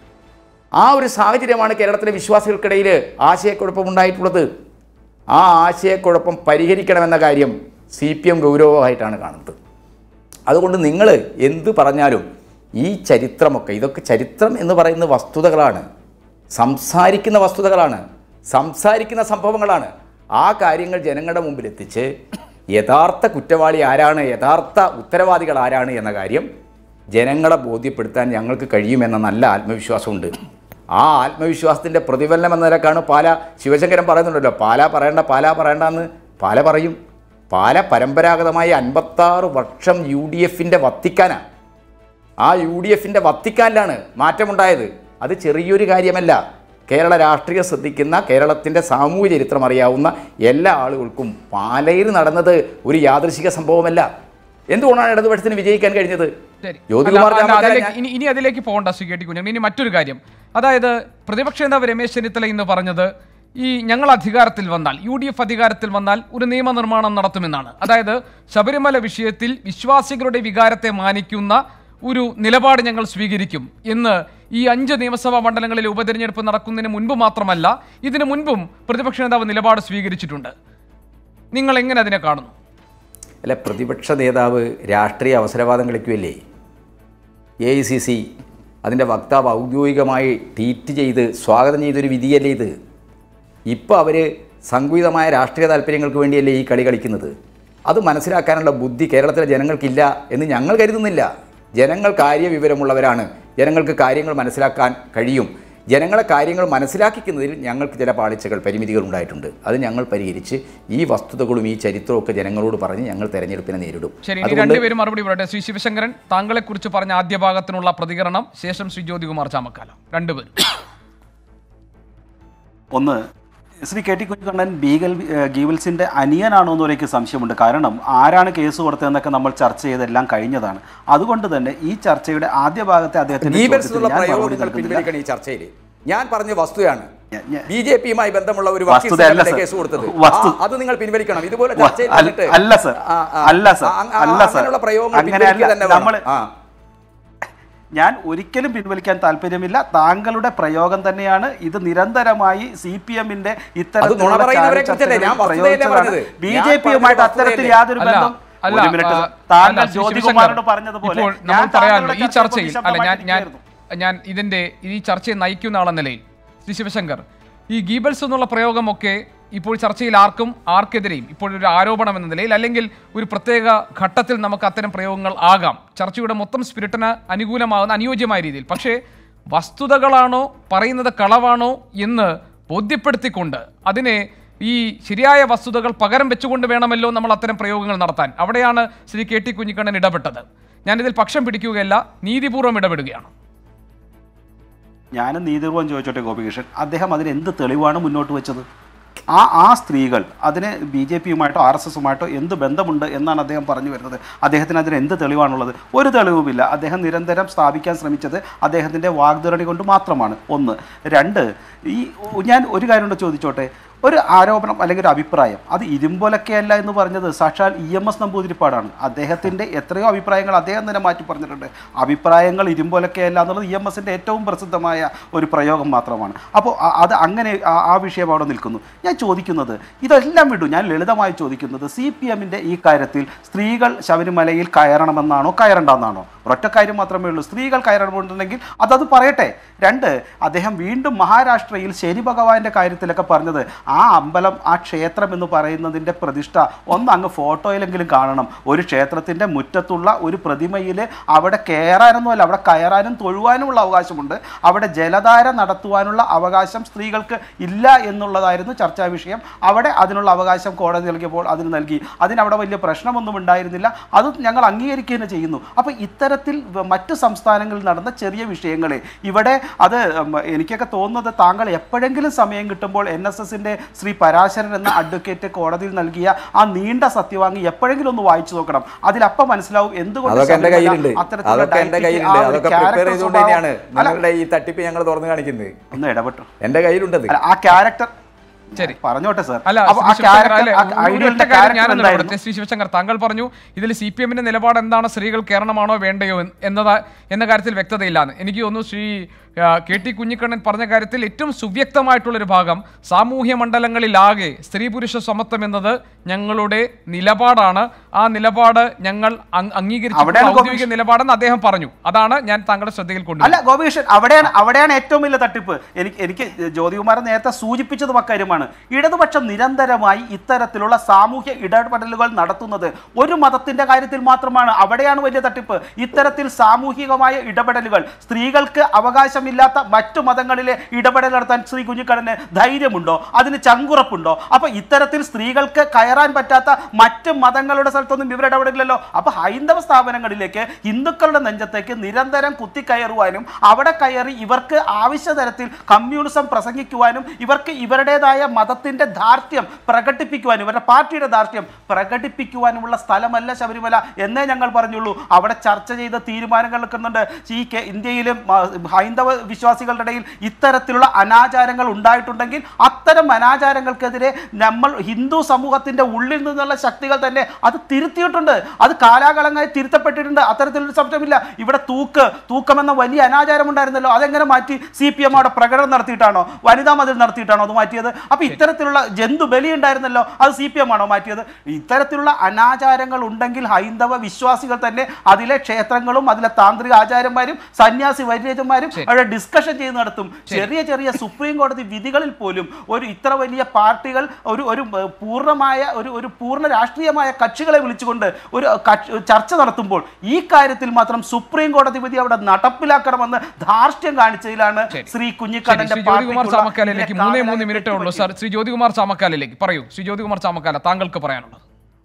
ആ ഒരു സാഹചര്യമാണ് കേരളത്തിലെ വിശ്വാസികൾക്കിടയിൽ ആശയക്കുഴപ്പമുണ്ടായിട്ടുള്ളത് ആ ആശയക്കുഴപ്പം പരിഹരിക്കണമെന്ന കാര്യം സി പി എം ഗൗരവമായിട്ടാണ് കാണുന്നത് അതുകൊണ്ട് നിങ്ങൾ എന്ത് പറഞ്ഞാലും ഈ ചരിത്രമൊക്കെ ഇതൊക്കെ ചരിത്രം എന്ന് പറയുന്ന വസ്തുതകളാണ് സംസാരിക്കുന്ന വസ്തുതകളാണ് സംസാരിക്കുന്ന സംഭവങ്ങളാണ് ആ കാര്യങ്ങൾ ജനങ്ങളുടെ മുമ്പിൽ എത്തിച്ച് യഥാർത്ഥ കുറ്റവാളി ആരാണ് യഥാർത്ഥ ഉത്തരവാദികൾ ആരാണ് എന്ന കാര്യം ജനങ്ങളെ ബോധ്യപ്പെടുത്താൻ ഞങ്ങൾക്ക് കഴിയുമെന്ന നല്ല ആത്മവിശ്വാസമുണ്ട് ആ ആത്മവിശ്വാസത്തിൻ്റെ പ്രതിഫലനം എന്ന നിലക്കാണ് പാല ശിവശങ്കരൻ പറയുന്നുണ്ടല്ലോ പാല പറയണ്ട പാല പറയണ്ട എന്ന് പാല പറയും പാല പരമ്പരാഗതമായി അൻപത്താറ് വർഷം യു ഡി എഫിൻ്റെ വത്തിക്കാനാണ് ആ യു ഡി എഫിൻ്റെ വത്തിക്കാനിലാണ് മാറ്റമുണ്ടായത് അത് ചെറിയൊരു കാര്യമല്ല കേരള രാഷ്ട്രീയം ശ്രദ്ധിക്കുന്ന കേരളത്തിൻ്റെ സാമൂഹ്യ ചരിത്രം അറിയാവുന്ന എല്ലാ ആളുകൾക്കും പാലയിൽ നടന്നത് ഒരു യാദൃശിക സംഭവമല്ല എന്തുകൊണ്ടാണ് ഇടതുപക്ഷത്തിന് വിജയിക്കാൻ കഴിഞ്ഞത് ശരി ജ്യോതികുമാർ അല്ല, അല്ല, ചാമക്കാല അതിലേക്ക് ഞാൻ- ഇനി ഇനി അതിലേക്ക് പോകണ്ട ശ്രീ കെ ടി കുഞ്ഞൻ ഇനി മറ്റൊരു കാര്യം അതായത് പ്രതിപക്ഷ നേതാവ് രമേശ് ചെന്നിത്തല ഇന്ന് പറഞ്ഞത് ഈ ഞങ്ങൾ അധികാരത്തിൽ വന്നാൽ യു ഡി എഫ് അധികാരത്തിൽ വന്നാൽ ഒരു നിയമനിർമ്മാണം നടത്തുമെന്നാണ് അതായത് ശബരിമല വിഷയത്തിൽ വിശ്വാസികളുടെ വികാരത്തെ മാനിക്കുന്ന ഒരു നിലപാട് ഞങ്ങൾ സ്വീകരിക്കും എന്ന് ഈ അഞ്ച് നിയമസഭാ മണ്ഡലങ്ങളിൽ ഉപതെരഞ്ഞെടുപ്പ് നടക്കുന്നതിന് മുൻപ് മാത്രമല്ല ഇതിനു മുൻപും പ്രതിപക്ഷ നേതാവ് നിലപാട് സ്വീകരിച്ചിട്ടുണ്ട് നിങ്ങൾ എങ്ങനെ അതിനെ കാണുന്നു അല്ല പ്രതിപക്ഷ നേതാവ് രാഷ്ട്രീയ അവസരവാദം കളിക്കുമല്ലേ എ ഐ സി സി അതിൻ്റെ വക്താവ് ഔദ്യോഗികമായി ട്വീറ്റ് ചെയ്ത് സ്വാഗതം ചെയ്തൊരു വിധിയല്ലേ ഇത് ഇപ്പോൾ അവർ സംഘടിതമായ രാഷ്ട്രീയ താല്പര്യങ്ങൾക്ക് വേണ്ടിയല്ലേ ഈ കളി കളിക്കുന്നത് അത് മനസ്സിലാക്കാനുള്ള ബുദ്ധി കേരളത്തിലെ ജനങ്ങൾക്കില്ല എന്ന് ഞങ്ങൾ കരുതുന്നില്ല ജനങ്ങൾ കാര്യവിവരമുള്ളവരാണ് ജനങ്ങൾക്ക് കാര്യങ്ങൾ മനസ്സിലാക്കാൻ കഴിയും ജനങ്ങളെ കാര്യങ്ങൾ മനസ്സിലാക്കിക്കുന്നതിൽ ഞങ്ങൾക്ക് ചില പാളിച്ചകൾ പരിമിതികൾ ഉണ്ടായിട്ടുണ്ട് അത് ഞങ്ങൾ പരിഹരിച്ച് ഈ വസ്തുതകളും ഈ ചരിത്രവും ഒക്കെ ജനങ്ങളോട് പറഞ്ഞ് ഞങ്ങൾ തെരഞ്ഞെടുപ്പിനെ നേരിടും ശരി ഇനി രണ്ടുപേരും മറുപടി പറയട്ടെ ശ്രീ ശിവശങ്കരൻ താങ്കളെ കുറിച്ച് പറഞ്ഞ ആദ്യ ഭാഗത്തിനുള്ള പ്രതികരണം ശേഷം ശ്രീ ജ്യോതികുമാർ ചാമക്കാല രണ്ടുപേരും ഒന്ന് ശ്രീ കെ ടി കുഞ്ഞിക്കണ്ണൻ ബീഗൽ ഏഹ് ഗീവൽസിന്റെ അനിയനാണോ എന്ന് എനിക്ക് സംശയമുണ്ട് കാരണം ആരാണ് കേസ് കൊടുത്തതെന്നൊക്കെ നമ്മൾ ചർച്ച ചെയ്തെല്ലാം കഴിഞ്ഞതാണ് അതുകൊണ്ട് തന്നെ ഈ ചർച്ചയുടെ ആദ്യ ഭാഗത്തെ അദ്ദേഹത്തിന്റെ ഗീബൽസ് ചോദ്യത്തിന് എന്നുള്ള ഞാൻ പ്രയോഗം മറുപടി നിങ്ങൾ നൽകുന്നില്ല. പിൻവലിക്കണം ഈ ചർച്ചയിൽ ഞാൻ പറഞ്ഞ വസ്തുതയാണ് ഞ- ഞ- ബി ജെ പിയുമായി ബന്ധമുള്ള ഒരു വക്കീൽ വസ്തുതയല്ല സംഘടന സർ. കേസ് കൊടുത്തത് വസ്തു- ആ, അത് നിങ്ങൾ പിൻവലിക്കണം ഇതുപോലെ വ- ചർച്ചയിൽ അല്ല- വന്നിട്ട് അല്ല സർ. ആ, ആ, അല്ല സർ. ആ, ആ, അല്ല സർ. അങ്ങനെയുള്ള പ്രയോഗങ്ങൾ അങ്ങനെയല്ല. പിൻവലിക്കുക തന്നെ വേണം. നമ്മള് ആ. ഞാൻ ഒരിക്കലും പിൻവലിക്കാൻ താല്പര്യമില്ല താങ്കളുടെ പ്രയോഗം തന്നെയാണ് ഇത് നിരന്തരമായി സി പി എമ്മിന്റെ അത് നുണ പറയുന്നവരെ കുറിച്ചല്ലേ? ഞാൻ വസ്തുതയല്ലേ പറഞ്ഞത്. ബി ഞാൻ ജെ പിയുമായിട്ട് പറഞ്ഞത് അത്തരത്തിൽ വസ്തുതയല്ലേ? യാതൊരു അല്ല, ബന്ധം അല്ല, ഒരു മിനിറ്റ് ആ, സർ. താങ്കൾ അല്ല, ശ്രീ ജ്യോതികുമാരോട് ശിവശങ്കർ, പറഞ്ഞതുപോലെ ഇപ്പോൾ ഞാൻ നമ്മൾ പറയാമല്ലോ ഈ താങ്കളുടെ ചർച്ചയിൽ ചർച്ചയിൽ അല്ല ഞാൻ ഞാൻ വിശദമായിട്ടിരിക്കുകയായിരുന്നു. ഞാൻ ഇതിന്റെ ഈ ചർച്ചയെ നയിക്കുന്ന ആളെന്ന നിലയിൽ ശ്രീ ശിവശങ്കർ ഈ ഗീബൽസ് എന്നുള്ള പ്രയോഗമൊക്കെ ഇപ്പോൾ ചർച്ചയിൽ ആർക്കും ആർക്കെതിരെയും ഇപ്പോൾ ഒരു ആരോപണം എന്ന നിലയിൽ അല്ലെങ്കിൽ ഒരു പ്രത്യേക ഘട്ടത്തിൽ നമുക്ക് അത്തരം പ്രയോഗങ്ങൾ ആകാം ചർച്ചയുടെ മൊത്തം സ്പിരിറ്റിന് അനുകൂലമാകുന്ന അനുയോജ്യമായ രീതിയിൽ പക്ഷേ വസ്തുതകളാണോ പറയുന്നത് കളവാണോ എന്ന് ബോധ്യപ്പെടുത്തിക്കൊണ്ട് അതിനെ ഈ ശരിയായ വസ്തുതകൾ പകരം വെച്ചുകൊണ്ട് വേണമല്ലോ നമ്മൾ അത്തരം പ്രയോഗങ്ങൾ നടത്താൻ അവിടെയാണ് ശ്രീ കെ ടി കുഞ്ഞിക്കണ്ണൻ ഇടപെട്ടത് ഞാനിതിൽ പക്ഷം പിടിക്കുകയല്ല നീതിപൂർവ്വം ഇടപെടുകയാണ് ഞാനും നീതിപൂർവ്വം ചോദിച്ചോട്ടെ ഗോപികൃഷ്ണൻ അദ്ദേഹം അതിന് എന്ത് തെളിവാണ് മുന്നോട്ട് വെച്ചത് ആ ആ സ്ത്രീകൾ അതിന് ബി ജെ പിയുമായിട്ടോ ആർ എസ് എസുമായിട്ടോ എന്ത് ബന്ധമുണ്ട് എന്നാണ് അദ്ദേഹം പറഞ്ഞു വരുന്നത് അദ്ദേഹത്തിന് അതിന് എന്ത് തെളിവാണുള്ളത് ഒരു തെളിവുമില്ല അദ്ദേഹം നിരന്തരം സ്ഥാപിക്കാൻ ശ്രമിച്ചത് അദ്ദേഹത്തിൻ്റെ വാഗ്ദരണി കൊണ്ട് മാത്രമാണ് ഒന്ന് രണ്ട് ഈ ഞാൻ ഒരു കാര്യം കൊണ്ട് ചോദിച്ചോട്ടെ ഒരു ആരോപണം അല്ലെങ്കിൽ ഒരു അഭിപ്രായം അത് ഇരുമ്പൊലക്കെയല്ല എന്ന് പറഞ്ഞത് സാക്ഷാൽ ഇ എം എസ് നമ്പൂതിരിപ്പാടാണ് അദ്ദേഹത്തിൻ്റെ എത്രയോ അഭിപ്രായങ്ങൾ അദ്ദേഹം തന്നെ മാറ്റി പറഞ്ഞിട്ടുണ്ട് അഭിപ്രായങ്ങൾ ഇരുമ്പൊലക്കെയല്ല എന്നുള്ളത് ഇ എം എസിൻ്റെ ഏറ്റവും പ്രസിദ്ധമായ ഒരു പ്രയോഗം മാത്രമാണ് അപ്പോൾ അ- അത് അങ്ങനെ ആ- ആ വിഷയം അവിടെ നിൽക്കുന്നു ഞാൻ ചോദിക്കുന്നത് ഇതെല്ലാം വിട്ടു ഞാൻ ലളിതമായി ചോദിക്കുന്നത് സി പി എമ്മിൻ്റെ ഈ കാര്യത്തിൽ സ്ത്രീകൾ ശബരിമലയിൽ കയറണമെന്നാണോ കയറണ്ടെന്നാണോ ഒരൊറ്റ കാര്യം മാത്രമേ ഉള്ളൂ സ്ത്രീകൾ കയറണമെന്നുണ്ടെങ്കിൽ അതത് പറയട്ടെ രണ്ട് അദ്ദേഹം വീണ്ടും മഹാരാഷ്ട്രയിൽ ശനി ഭഗവാന്റെ കാര്യത്തിലൊക്കെ പറഞ്ഞത് ആ അമ്പലം ആ ക്ഷേത്രം എന്ന് പറയുന്നതിൻ്റെ പ്രതിഷ്ഠ ഒന്ന് അങ്ങ് ഫോട്ടോയിലെങ്കിലും കാണണം ഒരു ക്ഷേത്രത്തിൻ്റെ മുറ്റത്തുള്ള ഒരു പ്രതിമയിൽ അവിടെ കയറാനൊന്നുമല്ല അവിടെ കയറാനും തൊഴുവാനുമുള്ള അവകാശമുണ്ട് അവിടെ ജലധാര നടത്തുവാനുള്ള അവകാശം സ്ത്രീകൾക്ക് ഇല്ല എന്നുള്ളതായിരുന്നു ചർച്ചാ വിഷയം അവിടെ അതിനുള്ള അവകാശം കോടതി നൽകിയപ്പോൾ അതിന് നൽകി അതിനവിടെ വലിയ പ്രശ്നമൊന്നും ഉണ്ടായിരുന്നില്ല അത് ഞങ്ങൾ അംഗീകരിക്കുക തന്നെ ചെയ്യുന്നു അപ്പോൾ ഇത്തരത്തിൽ വ- മറ്റ് സംസ്ഥാനങ്ങളിൽ നടന്ന ചെറിയ വിഷയങ്ങളെ ഇവിടെ അത് ഉം, എനിക്കൊക്കെ തോന്നുന്നത് താങ്കൾ എപ്പോഴെങ്കിലും സമയം കിട്ടുമ്പോൾ എൻ എസ് എസിൻ്റെ ശ്രീ പരാശരൻ എന്ന അഡ്വക്കേറ്റ് കോടതിയിൽ നൽകിയ ആ നീണ്ട സത്യവാങ്ങി എപ്പോഴെങ്കിലും ഒന്ന് വായിച്ചു നോക്കണം അതിലപ്പം മനസ്സിലാവും എന്തുകൊണ്ട് അതൊക്കെ എന്റെ ശബരിമല കയ്യിലുണ്ട് അത്തരത്തിലുള്ള അതൊക്കെ എന്റെ ഡയറ്റിക്ക് കയ്യിലുണ്ട് ആ ഒരു അതൊക്കെ character പ്രിപ്പയർ ചെയ്തുകൊണ്ട് സ്വഭാവം- തന്നെയാണ് അല്ല, നിങ്ങളുടെ ഈ തട്ടിപ്പ് ഞങ്ങൾ തുറന്നു കാണിക്കുന്നത് ഒന്ന് ഇടപെട്ടു എന്റെ കയ്യിലുണ്ടത് അല്ല ആ ക്യാരക്ടർ ശരി. പറഞ്ഞോട്ടെ സാർ അല്ല അപ്പൊ ആ ശ്രീ ശിവശങ്കർ, character- അല്ലേ, ആ ഒരു- ഒരു ഐഡിയലിന്റെ ഒറ്റ കാര്യം character ഞാനൊന്ന് എന്തായിരുന്നു? ഇടപെടട്ടെ. ശ്രീ ശിവശങ്കർ താങ്കൾ പറഞ്ഞു ഇതിൽ സി പി എമ്മിന്റെ നിലപാട് എന്താണ് സ്ത്രീകൾ കയറണമാണോ വേണ്ടയോ എന്ന് എന്നതാ എന്ന കാര്യത്തിൽ വ്യക്തതയില്ലാന്ന് എനിക്ക് തോന്നുന്നു ശ്രീ ആ, കെ ടി കുഞ്ഞിക്കണ്ണൻ പറഞ്ഞ കാര്യത്തിൽ ഏറ്റവും സുവ്യക്തമായിട്ടുള്ളൊരു ഭാഗം സാമൂഹ്യ മണ്ഡലങ്ങളിലാകെ സ്ത്രീ പുരുഷ സമത്വം എന്നത് ഞങ്ങളുടെ നിലപാടാണ് ആ നിലപാട് ഞങ്ങൾ അങ്- അംഗീകരിച്ച അവിടെയാണ് ഔദ്യോഗിക നിലപാടെന്ന് അദ്ദേഹം പറഞ്ഞു അതാണ് ഞാൻ താങ്കളുടെ ശ്രദ്ധയിൽ അല്ല കൊണ്ടുവരുന്നത് ഗോപികൃഷ്ണൻ അവിടെയാണ് അവിടെയാണ് ഏറ്റവും വലിയ തട്ടിപ്പ് എനിക്ക് എനിക്ക് ജ്യോതികുമാരൻ നേരത്തെ സൂചിപ്പിച്ചതും അക്കാര്യമാണ് ഇടതുപക്ഷം നിരന്തരമായി ഇത്തരത്തിലുള്ള സാമൂഹ്യ ഇടപെടലുകൾ നടത്തുന്നത് ഒരു മതത്തിന്റെ കാര്യത്തിൽ മാത്രമാണ് അവിടെയാണ് വലിയ തട്ടിപ്പ് ഇത്തരത്തിൽ സാമൂഹികമായ ഇടപെടലുകൾ സ്ത്രീകൾക്ക് അവകാശമില്ലാത്ത മറ്റു മതങ്ങളിലെ ഇടപെടൽ നടത്താൻ ശ്രീ കുഞ്ഞിക്കടന് ധൈര്യമുണ്ടോ അതിന് ചങ്കുറപ്പുണ്ടോ അപ്പൊ ഇത്തരത്തിൽ സ്ത്രീകൾക്ക് കയറാൻ പറ്റാത്ത മറ്റ് മതങ്ങളുടെ സ്ഥലത്തൊന്നും ഇവർ ഇടപെടില്ലല്ലോ അപ്പൊ ഹൈന്ദവ സ്ഥാപനങ്ങളിലേക്ക് ഹിന്ദുക്കളുടെ നെഞ്ചത്തേക്ക് നിരന്തരം കുത്തിക്കയറുവാനും അവിടെ കയറി ഇവർക്ക് ആവശ്യ തരത്തിൽ കമ്മ്യൂണിസം പ്രസംഗിക്കുവാനും ഇവർക്ക് ഇവരുടേതായ മതത്തിന്റെ ധാർഷ്ട്യം പ്രകടിപ്പിക്കുവാനും ഇവരുടെ പാർട്ടിയുടെ ധാർഷ്ട്യം പ്രകടിപ്പിക്കുവാനുമുള്ള സ്ഥലമല്ല ശബരിമല എന്നേ ഞങ്ങൾ പറഞ്ഞുള്ളൂ അവിടെ ചർച്ച ചെയ്ത തീരുമാനങ്ങൾ എടുക്കുന്നുണ്ട് ഈ കെ- ഇന്ത്യയിലും ആ, ഹൈന്ദവ വിശ്വാസികളുടെ ഇടയിൽ ഇത്തരത്തിലുള്ള അനാചാരങ്ങൾ ഉണ്ടായിട്ടുണ്ടെങ്കിൽ അത്തരം അനാചാരങ്ങൾക്കെതിരെ നമ്മൾ ഹിന്ദു സമൂഹത്തിന്റെ ഉള്ളിൽ നിന്നുള്ള ശക്തികൾ തന്നെ അത് തിരുത്തിയിട്ടുണ്ട് അത് കാലാകാലങ്ങളായി തിരുത്തപ്പെട്ടിട്ടുണ്ട് അത്തരത്തിലൊരു സംശയമില്ല ഇവിടെ തൂക്ക് തൂക്കമെന്ന വലിയ അനാചാരം ഉണ്ടായിരുന്നല്ലോ അതെങ്ങനെ മാറ്റി സി പി എം അവിടെ പ്രകടനം നടത്തിയിട്ടാണോ വനിതാ മതിൽ നടത്തിയിട്ടാണോ അത് മാറ്റിയത് അപ്പൊ ഇത്തരത്തിലുള്ള ജന്തു ബലി ഉണ്ടായിരുന്നല്ലോ അത് സി പി എം ആണോ മാറ്റിയത് ഇത്തരത്തിലുള്ള അനാചാരങ്ങൾ ഉണ്ടെങ്കിൽ ഹൈന്ദവ വിശ്വാസികൾ തന്നെ അതിലെ ക്ഷേത്രങ്ങളും അതിലെ താന്ത്രിക ആചാര്യന്മാരും സന്യാസി വൈദ്യന്മാരും അവിടെ ഡിസ്കഷൻ ചെയ്ത് നടത്തും ചെറിയ ചെറിയ സുപ്രീം കോടതി വിധികളിൽ പോലും ഒരു ഇത്ര വലിയ പാർട്ടികൾ ഒരു ഒരു ഏർ, പൂർണ്ണമായ ഒരു ഒരു പൂർണ്ണ രാഷ്ട്രീയമായ കക്ഷികളെ വിളിച്ചുകൊണ്ട് ഒരു കക്ഷി- ചർച്ച നടത്തുമ്പോൾ ഈ കാര്യത്തിൽ മാത്രം സുപ്രീം കോടതി വിധി അവിടെ നടപ്പിലാക്കണമെന്ന് ധാർഷ്ട്യം കാണിച്ചതിലാണ് ശരി. ശ്രീ ശരി കുഞ്ഞിക്കണ്ണന്റെ ശ്രീ ജ്യോതികുമാർ പാർട്ടിക്കുള്ള ചാമക്കാലിലേക്ക് ഇതിലെ മൂന്നേ മൂന്ന് കാതലായ മിനിറ്റേ ഉള്ളൂ തെറ്റുപറ്റി. സാർ ശ്രീ ജ്യോതികുമാർ ചാമക്കാലിലേക്ക് പറയൂ ശ്രീ ജ്യോതികുമാർ ചാമക്കാല താങ്കൾക്ക് പറയാനുള്ളത്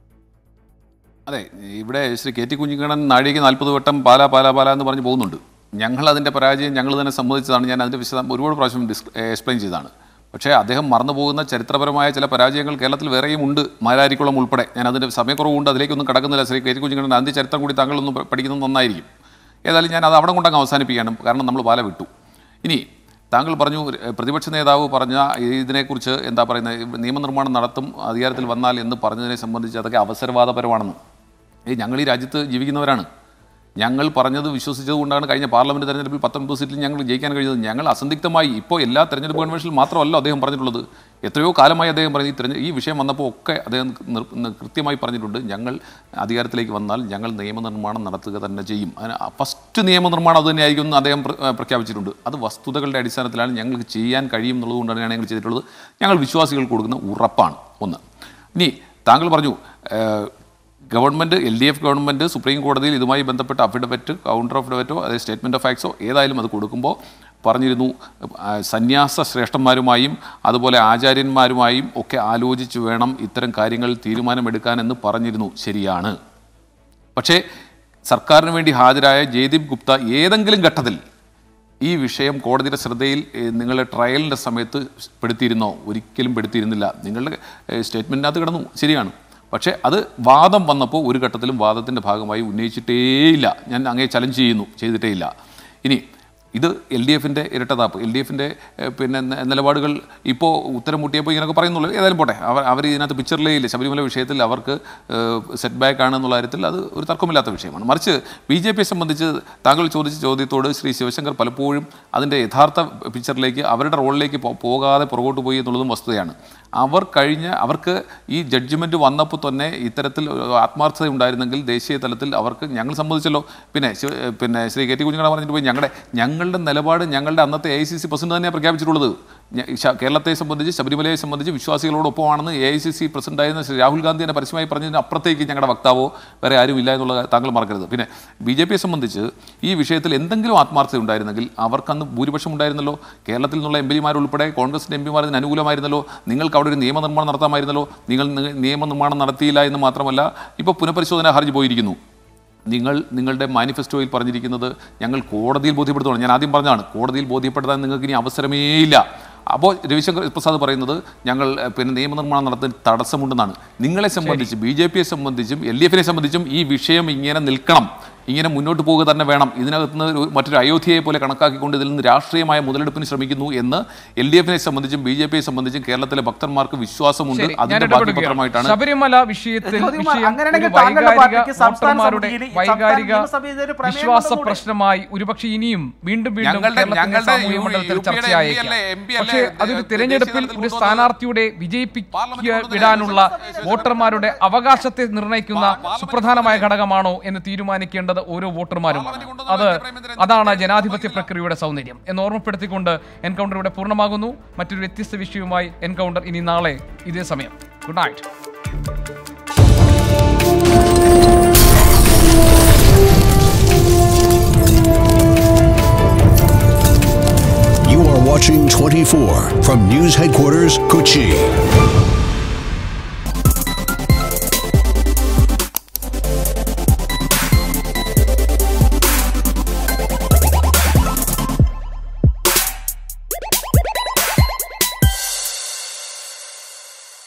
അതെ ഇവിടെ ശ്രീ കെ ടി കുഞ്ഞിക്കണ്ണൻ നാഴിക നാൽപ്പത് വട്ടം പാല പാല പാല എന്ന് പറഞ്ഞ് പോകുന്നുണ്ട് ഞങ്ങൾ അതിൻ്റെ പരാജയം ഞങ്ങൾ തന്നെ സമ്മതിച്ചതാണ് ഞാൻ അതിൻ്റെ വിശദം ഒരുപാട് പ്രാവശ്യം ഡിസ് എക്സ്പ്ലെയിൻ ചെയ്തതാണ് പക്ഷേ അദ്ദേഹം മറന്നു പോകുന്ന ചരിത്രപരമായ ചില പരാജയങ്ങൾ കേരളത്തിൽ വേറെയും ഉണ്ട് മാരാരിക്കുളം ഉൾപ്പെടെ ഞാൻ അതിൻ്റെ സമയക്കുറവുണ്ട് അതിലേക്കൊന്നും കടക്കുന്നില്ല ശ്രീ കെ ടി കുഞ്ഞിക്കണ്ണൻ അതിൻ്റെ ചരിത്രം കൂടി താങ്കളൊന്ന് പ- പഠിക്കുന്നത് നന്നായിരിക്കും ഏതായാലും ഞാൻ അത് അവിടെ കൊണ്ടങ്ങ് അവസാനിപ്പിക്കുകയാണ് കാരണം നമ്മൾ പാല വിട്ടു ഇനി താങ്കൾ പറഞ്ഞു ഏഹ്, പ്രതിപക്ഷ നേതാവ് പറഞ്ഞ ഇതിനെക്കുറിച്ച് എന്താ പറയുന്നത് നിയമനിർമ്മാണം നടത്തും അധികാരത്തിൽ വന്നാൽ എന്ന് പറഞ്ഞതിനെ സംബന്ധിച്ച് അതൊക്കെ അവസരവാദപരമാണെന്ന് ഏയ് ഞങ്ങൾ ഈ രാജ്യത്ത് ജീവിക്കുന്നവരാണ് ഞങ്ങൾ പറഞ്ഞത് വിശ്വസിച്ചത് കൊണ്ടാണ് കഴിഞ്ഞ പാർലമെന്റ് തെരഞ്ഞെടുപ്പിൽ പത്തൊൻപത് സീറ്റിൽ ഞങ്ങൾ ജയിക്കാൻ കഴിഞ്ഞത് ഞങ്ങൾ അസന്ധിഗ്ധമായി ഇപ്പോൾ എല്ലാ തെരഞ്ഞെടുപ്പ് കൺവെൻഷനിൽ മാത്രമല്ല അദ്ദേഹം പറഞ്ഞിട്ടുള്ളത് എത്രയോ കാലമായി അദ്ദേഹം പറഞ്ഞ ഈ തെരഞ്ഞെ ഈ വിഷയം വന്നപ്പോൾ ഒക്കെ അദ്ദേഹം നിർ- നി- കൃത്യമായി പറഞ്ഞിട്ടുണ്ട് ഞങ്ങൾ അധികാരത്തിലേക്ക് വന്നാൽ ഞങ്ങൾ നിയമനിർമ്മാണം നടത്തുക തന്നെ ചെയ്യും അതിന് ഫസ്റ്റ് നിയമനിർമ്മാണം അത് തന്നെയായിരിക്കും എന്ന് അദ്ദേഹം പ്ര- ഏഹ് പ്രഖ്യാപിച്ചിട്ടുണ്ട് അത് വസ്തുതകളുടെ അടിസ്ഥാനത്തിലാണ് ഞങ്ങൾക്ക് ചെയ്യാൻ കഴിയും എന്നുള്ളത് കൊണ്ടാണ് ഞങ്ങൾ ചെയ്തിട്ടുള്ളത് ഞങ്ങൾ വിശ്വാസികൾക്ക് കൊടുക്കുന്ന ഉറപ്പാണ് ഒന്ന് ഇനി താങ്കൾ പറഞ്ഞു ഏഹ്, government L D F government supreme കോടതിയിൽ ഇതുമായി ബന്ധപ്പെട്ട അഫിഡവിറ്റ് കൗണ്ടർ അഫിഡവിറ്റോ അതായത് സ്റ്റേറ്റ്മെൻറ്റ് ഓഫ് ഫാക്ട്സോ ഏതായാലും അത് കൊടുക്കുമ്പോൾ പറഞ്ഞിരുന്നു ആ, സന്യാസ ശ്രേഷ്ഠന്മാരുമായും അതുപോലെ ആചാര്യന്മാരുമായും ഒക്കെ ആലോചിച്ച് വേണം ഇത്തരം കാര്യങ്ങൾ തീരുമാനമെടുക്കാനെന്ന് പറഞ്ഞിരുന്നു ശരിയാണ് പക്ഷേ സർക്കാരിന് വേണ്ടി ഹാജരായ ജയ്ദീപ് ഗുപ്ത ഏതെങ്കിലും ഘട്ടത്തിൽ ഈ വിഷയം കോടതിയുടെ ശ്രദ്ധയിൽ ഏഹ്, നിങ്ങളുടെ ട്രയലിൻ്റെ സമയത്ത് പെടുത്തിയിരുന്നോ ഒരിക്കലും പെടുത്തിയിരുന്നില്ല നിങ്ങളുടെ ഏഹ്, സ്റ്റേറ്റ്മെൻറ്റിനകത്ത് കിടന്നു ശരിയാണ് പക്ഷേ അത് വാദം വന്നപ്പോൾ ഒരു ഘട്ടത്തിലും വാദത്തിൻ്റെ ഭാഗമായി ഉന്നയിച്ചിട്ടേയില്ല ഞാൻ അങ്ങേ ചലഞ്ച് ചെയ്യുന്നു ചെയ്തിട്ടേയില്ല ഇനി ഇത് എൽ ഡി എഫിൻ്റെ ഇരട്ടതാപ്പ് എൽ ഡി എഫിൻ്റെ പിന്നെ ന- നിലപാടുകൾ ഇപ്പോൾ ഉത്തരം മുട്ടിയപ്പോൾ ഇങ്ങനെയൊക്കെ പറയുന്നുള്ളൂ ഏതായാലും പോട്ടെ അവർ അവർ ഇതിനകത്ത് പിക്ചറിലേ ഇല്ല ശബരിമല വിഷയത്തിൽ അവർക്ക് സെറ്റ് ബാക്ക് ആണെന്നുള്ള കാര്യത്തിൽ അത് ഒരു തർക്കമില്ലാത്ത വിഷയമാണ് മറിച്ച് ബി ജെ പിയെ സംബന്ധിച്ച് താങ്കൾ ചോദിച്ച ചോദ്യത്തോട് ശ്രീ ശിവശങ്കർ പലപ്പോഴും അതിൻ്റെ യഥാർത്ഥ പിക്ചറിലേക്ക് അവരുടെ റോളിലേക്ക് പോ- പോകാതെ പുറകോട്ട് പോയി എന്നുള്ളതും വസ്തുതയാണ് അവർ കഴിഞ്ഞ അവർക്ക് ഈ ജഡ്ജ്മെൻറ്റ് വന്നപ്പോൾ തന്നെ ഇത്തരത്തിൽ ഒരു ആത്മാർത്ഥത ഉണ്ടായിരുന്നെങ്കിൽ ദേശീയ തലത്തിൽ അവർക്ക് ഞങ്ങൾ സമ്മതിച്ചല്ലോ പിന്നെ ശിവ- പിന്നെ ശ്രീ കെ ടി കുഞ്ഞുങ്ങളെ പറഞ്ഞിട്ട് പോയി ഞങ്ങളുടെ ഞങ്ങളുടെ നിലപാട് ഞങ്ങളുടെ അന്നത്തെ A I C C president തന്നെയാണ് പ്രഖ്യാപിച്ചിട്ടുള്ളത് ഞ- ശ- കേരളത്തെ സംബന്ധിച്ച് ശബരിമലയെ സംബന്ധിച്ച് വിശ്വാസികളോടൊപ്പമാണെന്ന് എ ഐ സി സി പ്രസിഡന്റായിരുന്ന ശ്രീ രാഹുൽ ഗാന്ധി തന്നെ പരസ്യമായി പറഞ്ഞതിന് അപ്പുറത്തേക്ക് ഞങ്ങളുടെ വക്താവോ വേറെ ആരും ഇല്ല എന്നുള്ള താങ്കൾ മറക്കരുത് പിന്നെ ബി ജെ പിയെ സംബന്ധിച്ച് ഈ വിഷയത്തിൽ എന്തെങ്കിലും ആത്മാർത്ഥത ഉണ്ടായിരുന്നെങ്കിൽ അവർക്കന്ന് ഭൂരിപക്ഷം ഉണ്ടായിരുന്നല്ലോ കേരളത്തിൽ നിന്നുള്ള എം പിമാരുൾപ്പെടെ കോൺഗ്രസിൻ്റെ എം പിമാർ ഇതിന് അനുകൂലമായിരുന്നല്ലോ നിങ്ങൾക്ക് അവിടെ ഒരു നിയമനിർമ്മാണം നടത്താമായിരുന്നല്ലോ നിങ്ങൾ നി- നിയമനിർമ്മാണം നടത്തിയില്ല എന്ന് മാത്രമല്ല ഇപ്പോൾ പുനഃപരിശോധനാ ഹർജി പോയിരിക്കുന്നു നിങ്ങൾ നിങ്ങളുടെ മാനിഫെസ്റ്റോയിൽ പറഞ്ഞിരിക്കുന്നത് ഞങ്ങൾ കോടതിയിൽ ബോധ്യപ്പെടുത്തണം ഞാൻ ആദ്യം പറഞ്ഞതാണ് കോടതിയിൽ ബോധ്യപ്പെടുത്താൻ നിങ്ങൾക്ക് ഇനി അവസരമേയില്ല അപ്പോൾ രവിശങ്കർ പ്രസാദ് പറയുന്നത് ഞങ്ങൾ എഹ്, പിന്നെ നിയമനിർമ്മാണം നടത്താൻ തടസ്സമുണ്ടെന്നാണ് നിങ്ങളെ സംബന്ധിച്ച് ബി ജെ പിയെ സംബന്ധിച്ചും എൽ ഡി എഫിനെ സംബന്ധിച്ചും ഈ വിഷയം ഇങ്ങനെ നിൽക്കണം ഇങ്ങനെ മുന്നോട്ട് പോവുക തന്നെ വേണം ഇതിനകത്ത് നിന്ന് ഒരു- മറ്റൊരു അയോധ്യയെ പോലെ കണക്കാക്കിക്കൊണ്ട് ഇതിൽ നിന്ന് രാഷ്ട്രീയമായ മുതലെടുപ്പിന് ശ്രമിക്കുന്നു എന്ന് എൽ ഡി എഫിനെ സംബന്ധിച്ചും ബി ജെ പിയെ സംബന്ധിച്ചും കേരളത്തിലെ ഭക്തന്മാർക്ക് വിശ്വാസമുണ്ട് ശരി ഞാൻ അതിന്റെ ഇടപെടുകയാണ് ബാക്കിപത്രമായിട്ടാണ് ശബരിമല വിഷയത്തിൽ ജ്യോതികുമാർ, വിഷയം അങ്ങനെയാണെങ്കിൽ ഒരു താങ്കളുടെ വൈകാരിക പാർട്ടിക്ക് സംസ്ഥാന വോട്ടർമാരുടെ സമിതിയിൽ ഈ സംസ്ഥാന വൈകാരിക നിയമസഭയിൽ ഇതൊരു പ്രമേയം വിശ്വാസ കൊണ്ടുകൂടെ? പ്രശ്നമായി ഒരുപക്ഷെ ഇനിയും വീണ്ടും വീണ്ടും ഞങ്ങളുടെ- കേരളത്തിന്റെ ഞങ്ങളുടെ സാമൂഹ്യ യു- മണ്ഡലത്തിൽ യു പിയുടെ ചർച്ചയായേക്കാം എം പി അല്ലേ, എം പി അല്ലേ പക്ഷേ അതൊരു ദേശീയ തിരഞ്ഞെടുപ്പിൽ തലത്തിൽ ഒരു കൊണ്ടുവന്നത്? സ്ഥാനാർത്ഥിയുടെ പാർലമെന്റിൽ വിജയിപ്പിക്കുക കൊണ്ടുവന്നത് വിടാനുള്ള ദേശീയ വോട്ടർമാരുടെ അവകാശത്തെ നിർണ്ണയിക്കുന്ന പാർലമെന്റിൽ സുപ്രധാനമായ ഘടകമാണോ എന്ന് തീരുമാനിക്കേണ്ടത് ഓരോ വോട്ടർമാരുമാണ് പാർലമെന്റിൽ അത് കൊണ്ടുവന്നത് പ്രേമേന്ദ്രൻ അതാണ് ജനാധിപത്യ പ്രക്രിയയുടെ സൗന്ദര്യം എന്ന് ഓർമ്മപ്പെടുത്തിക്കൊണ്ട് എൻകൗണ്ടർ ഇവിടെ പൂർണ്ണമാകുന്നു മറ്റൊരു വ്യത്യസ്ത വിഷയവുമായി എൻകൗണ്ടർ ഇനി നാളെ ഇതേ സമയം good night You are watching 24 from News Headquarters, Kochi.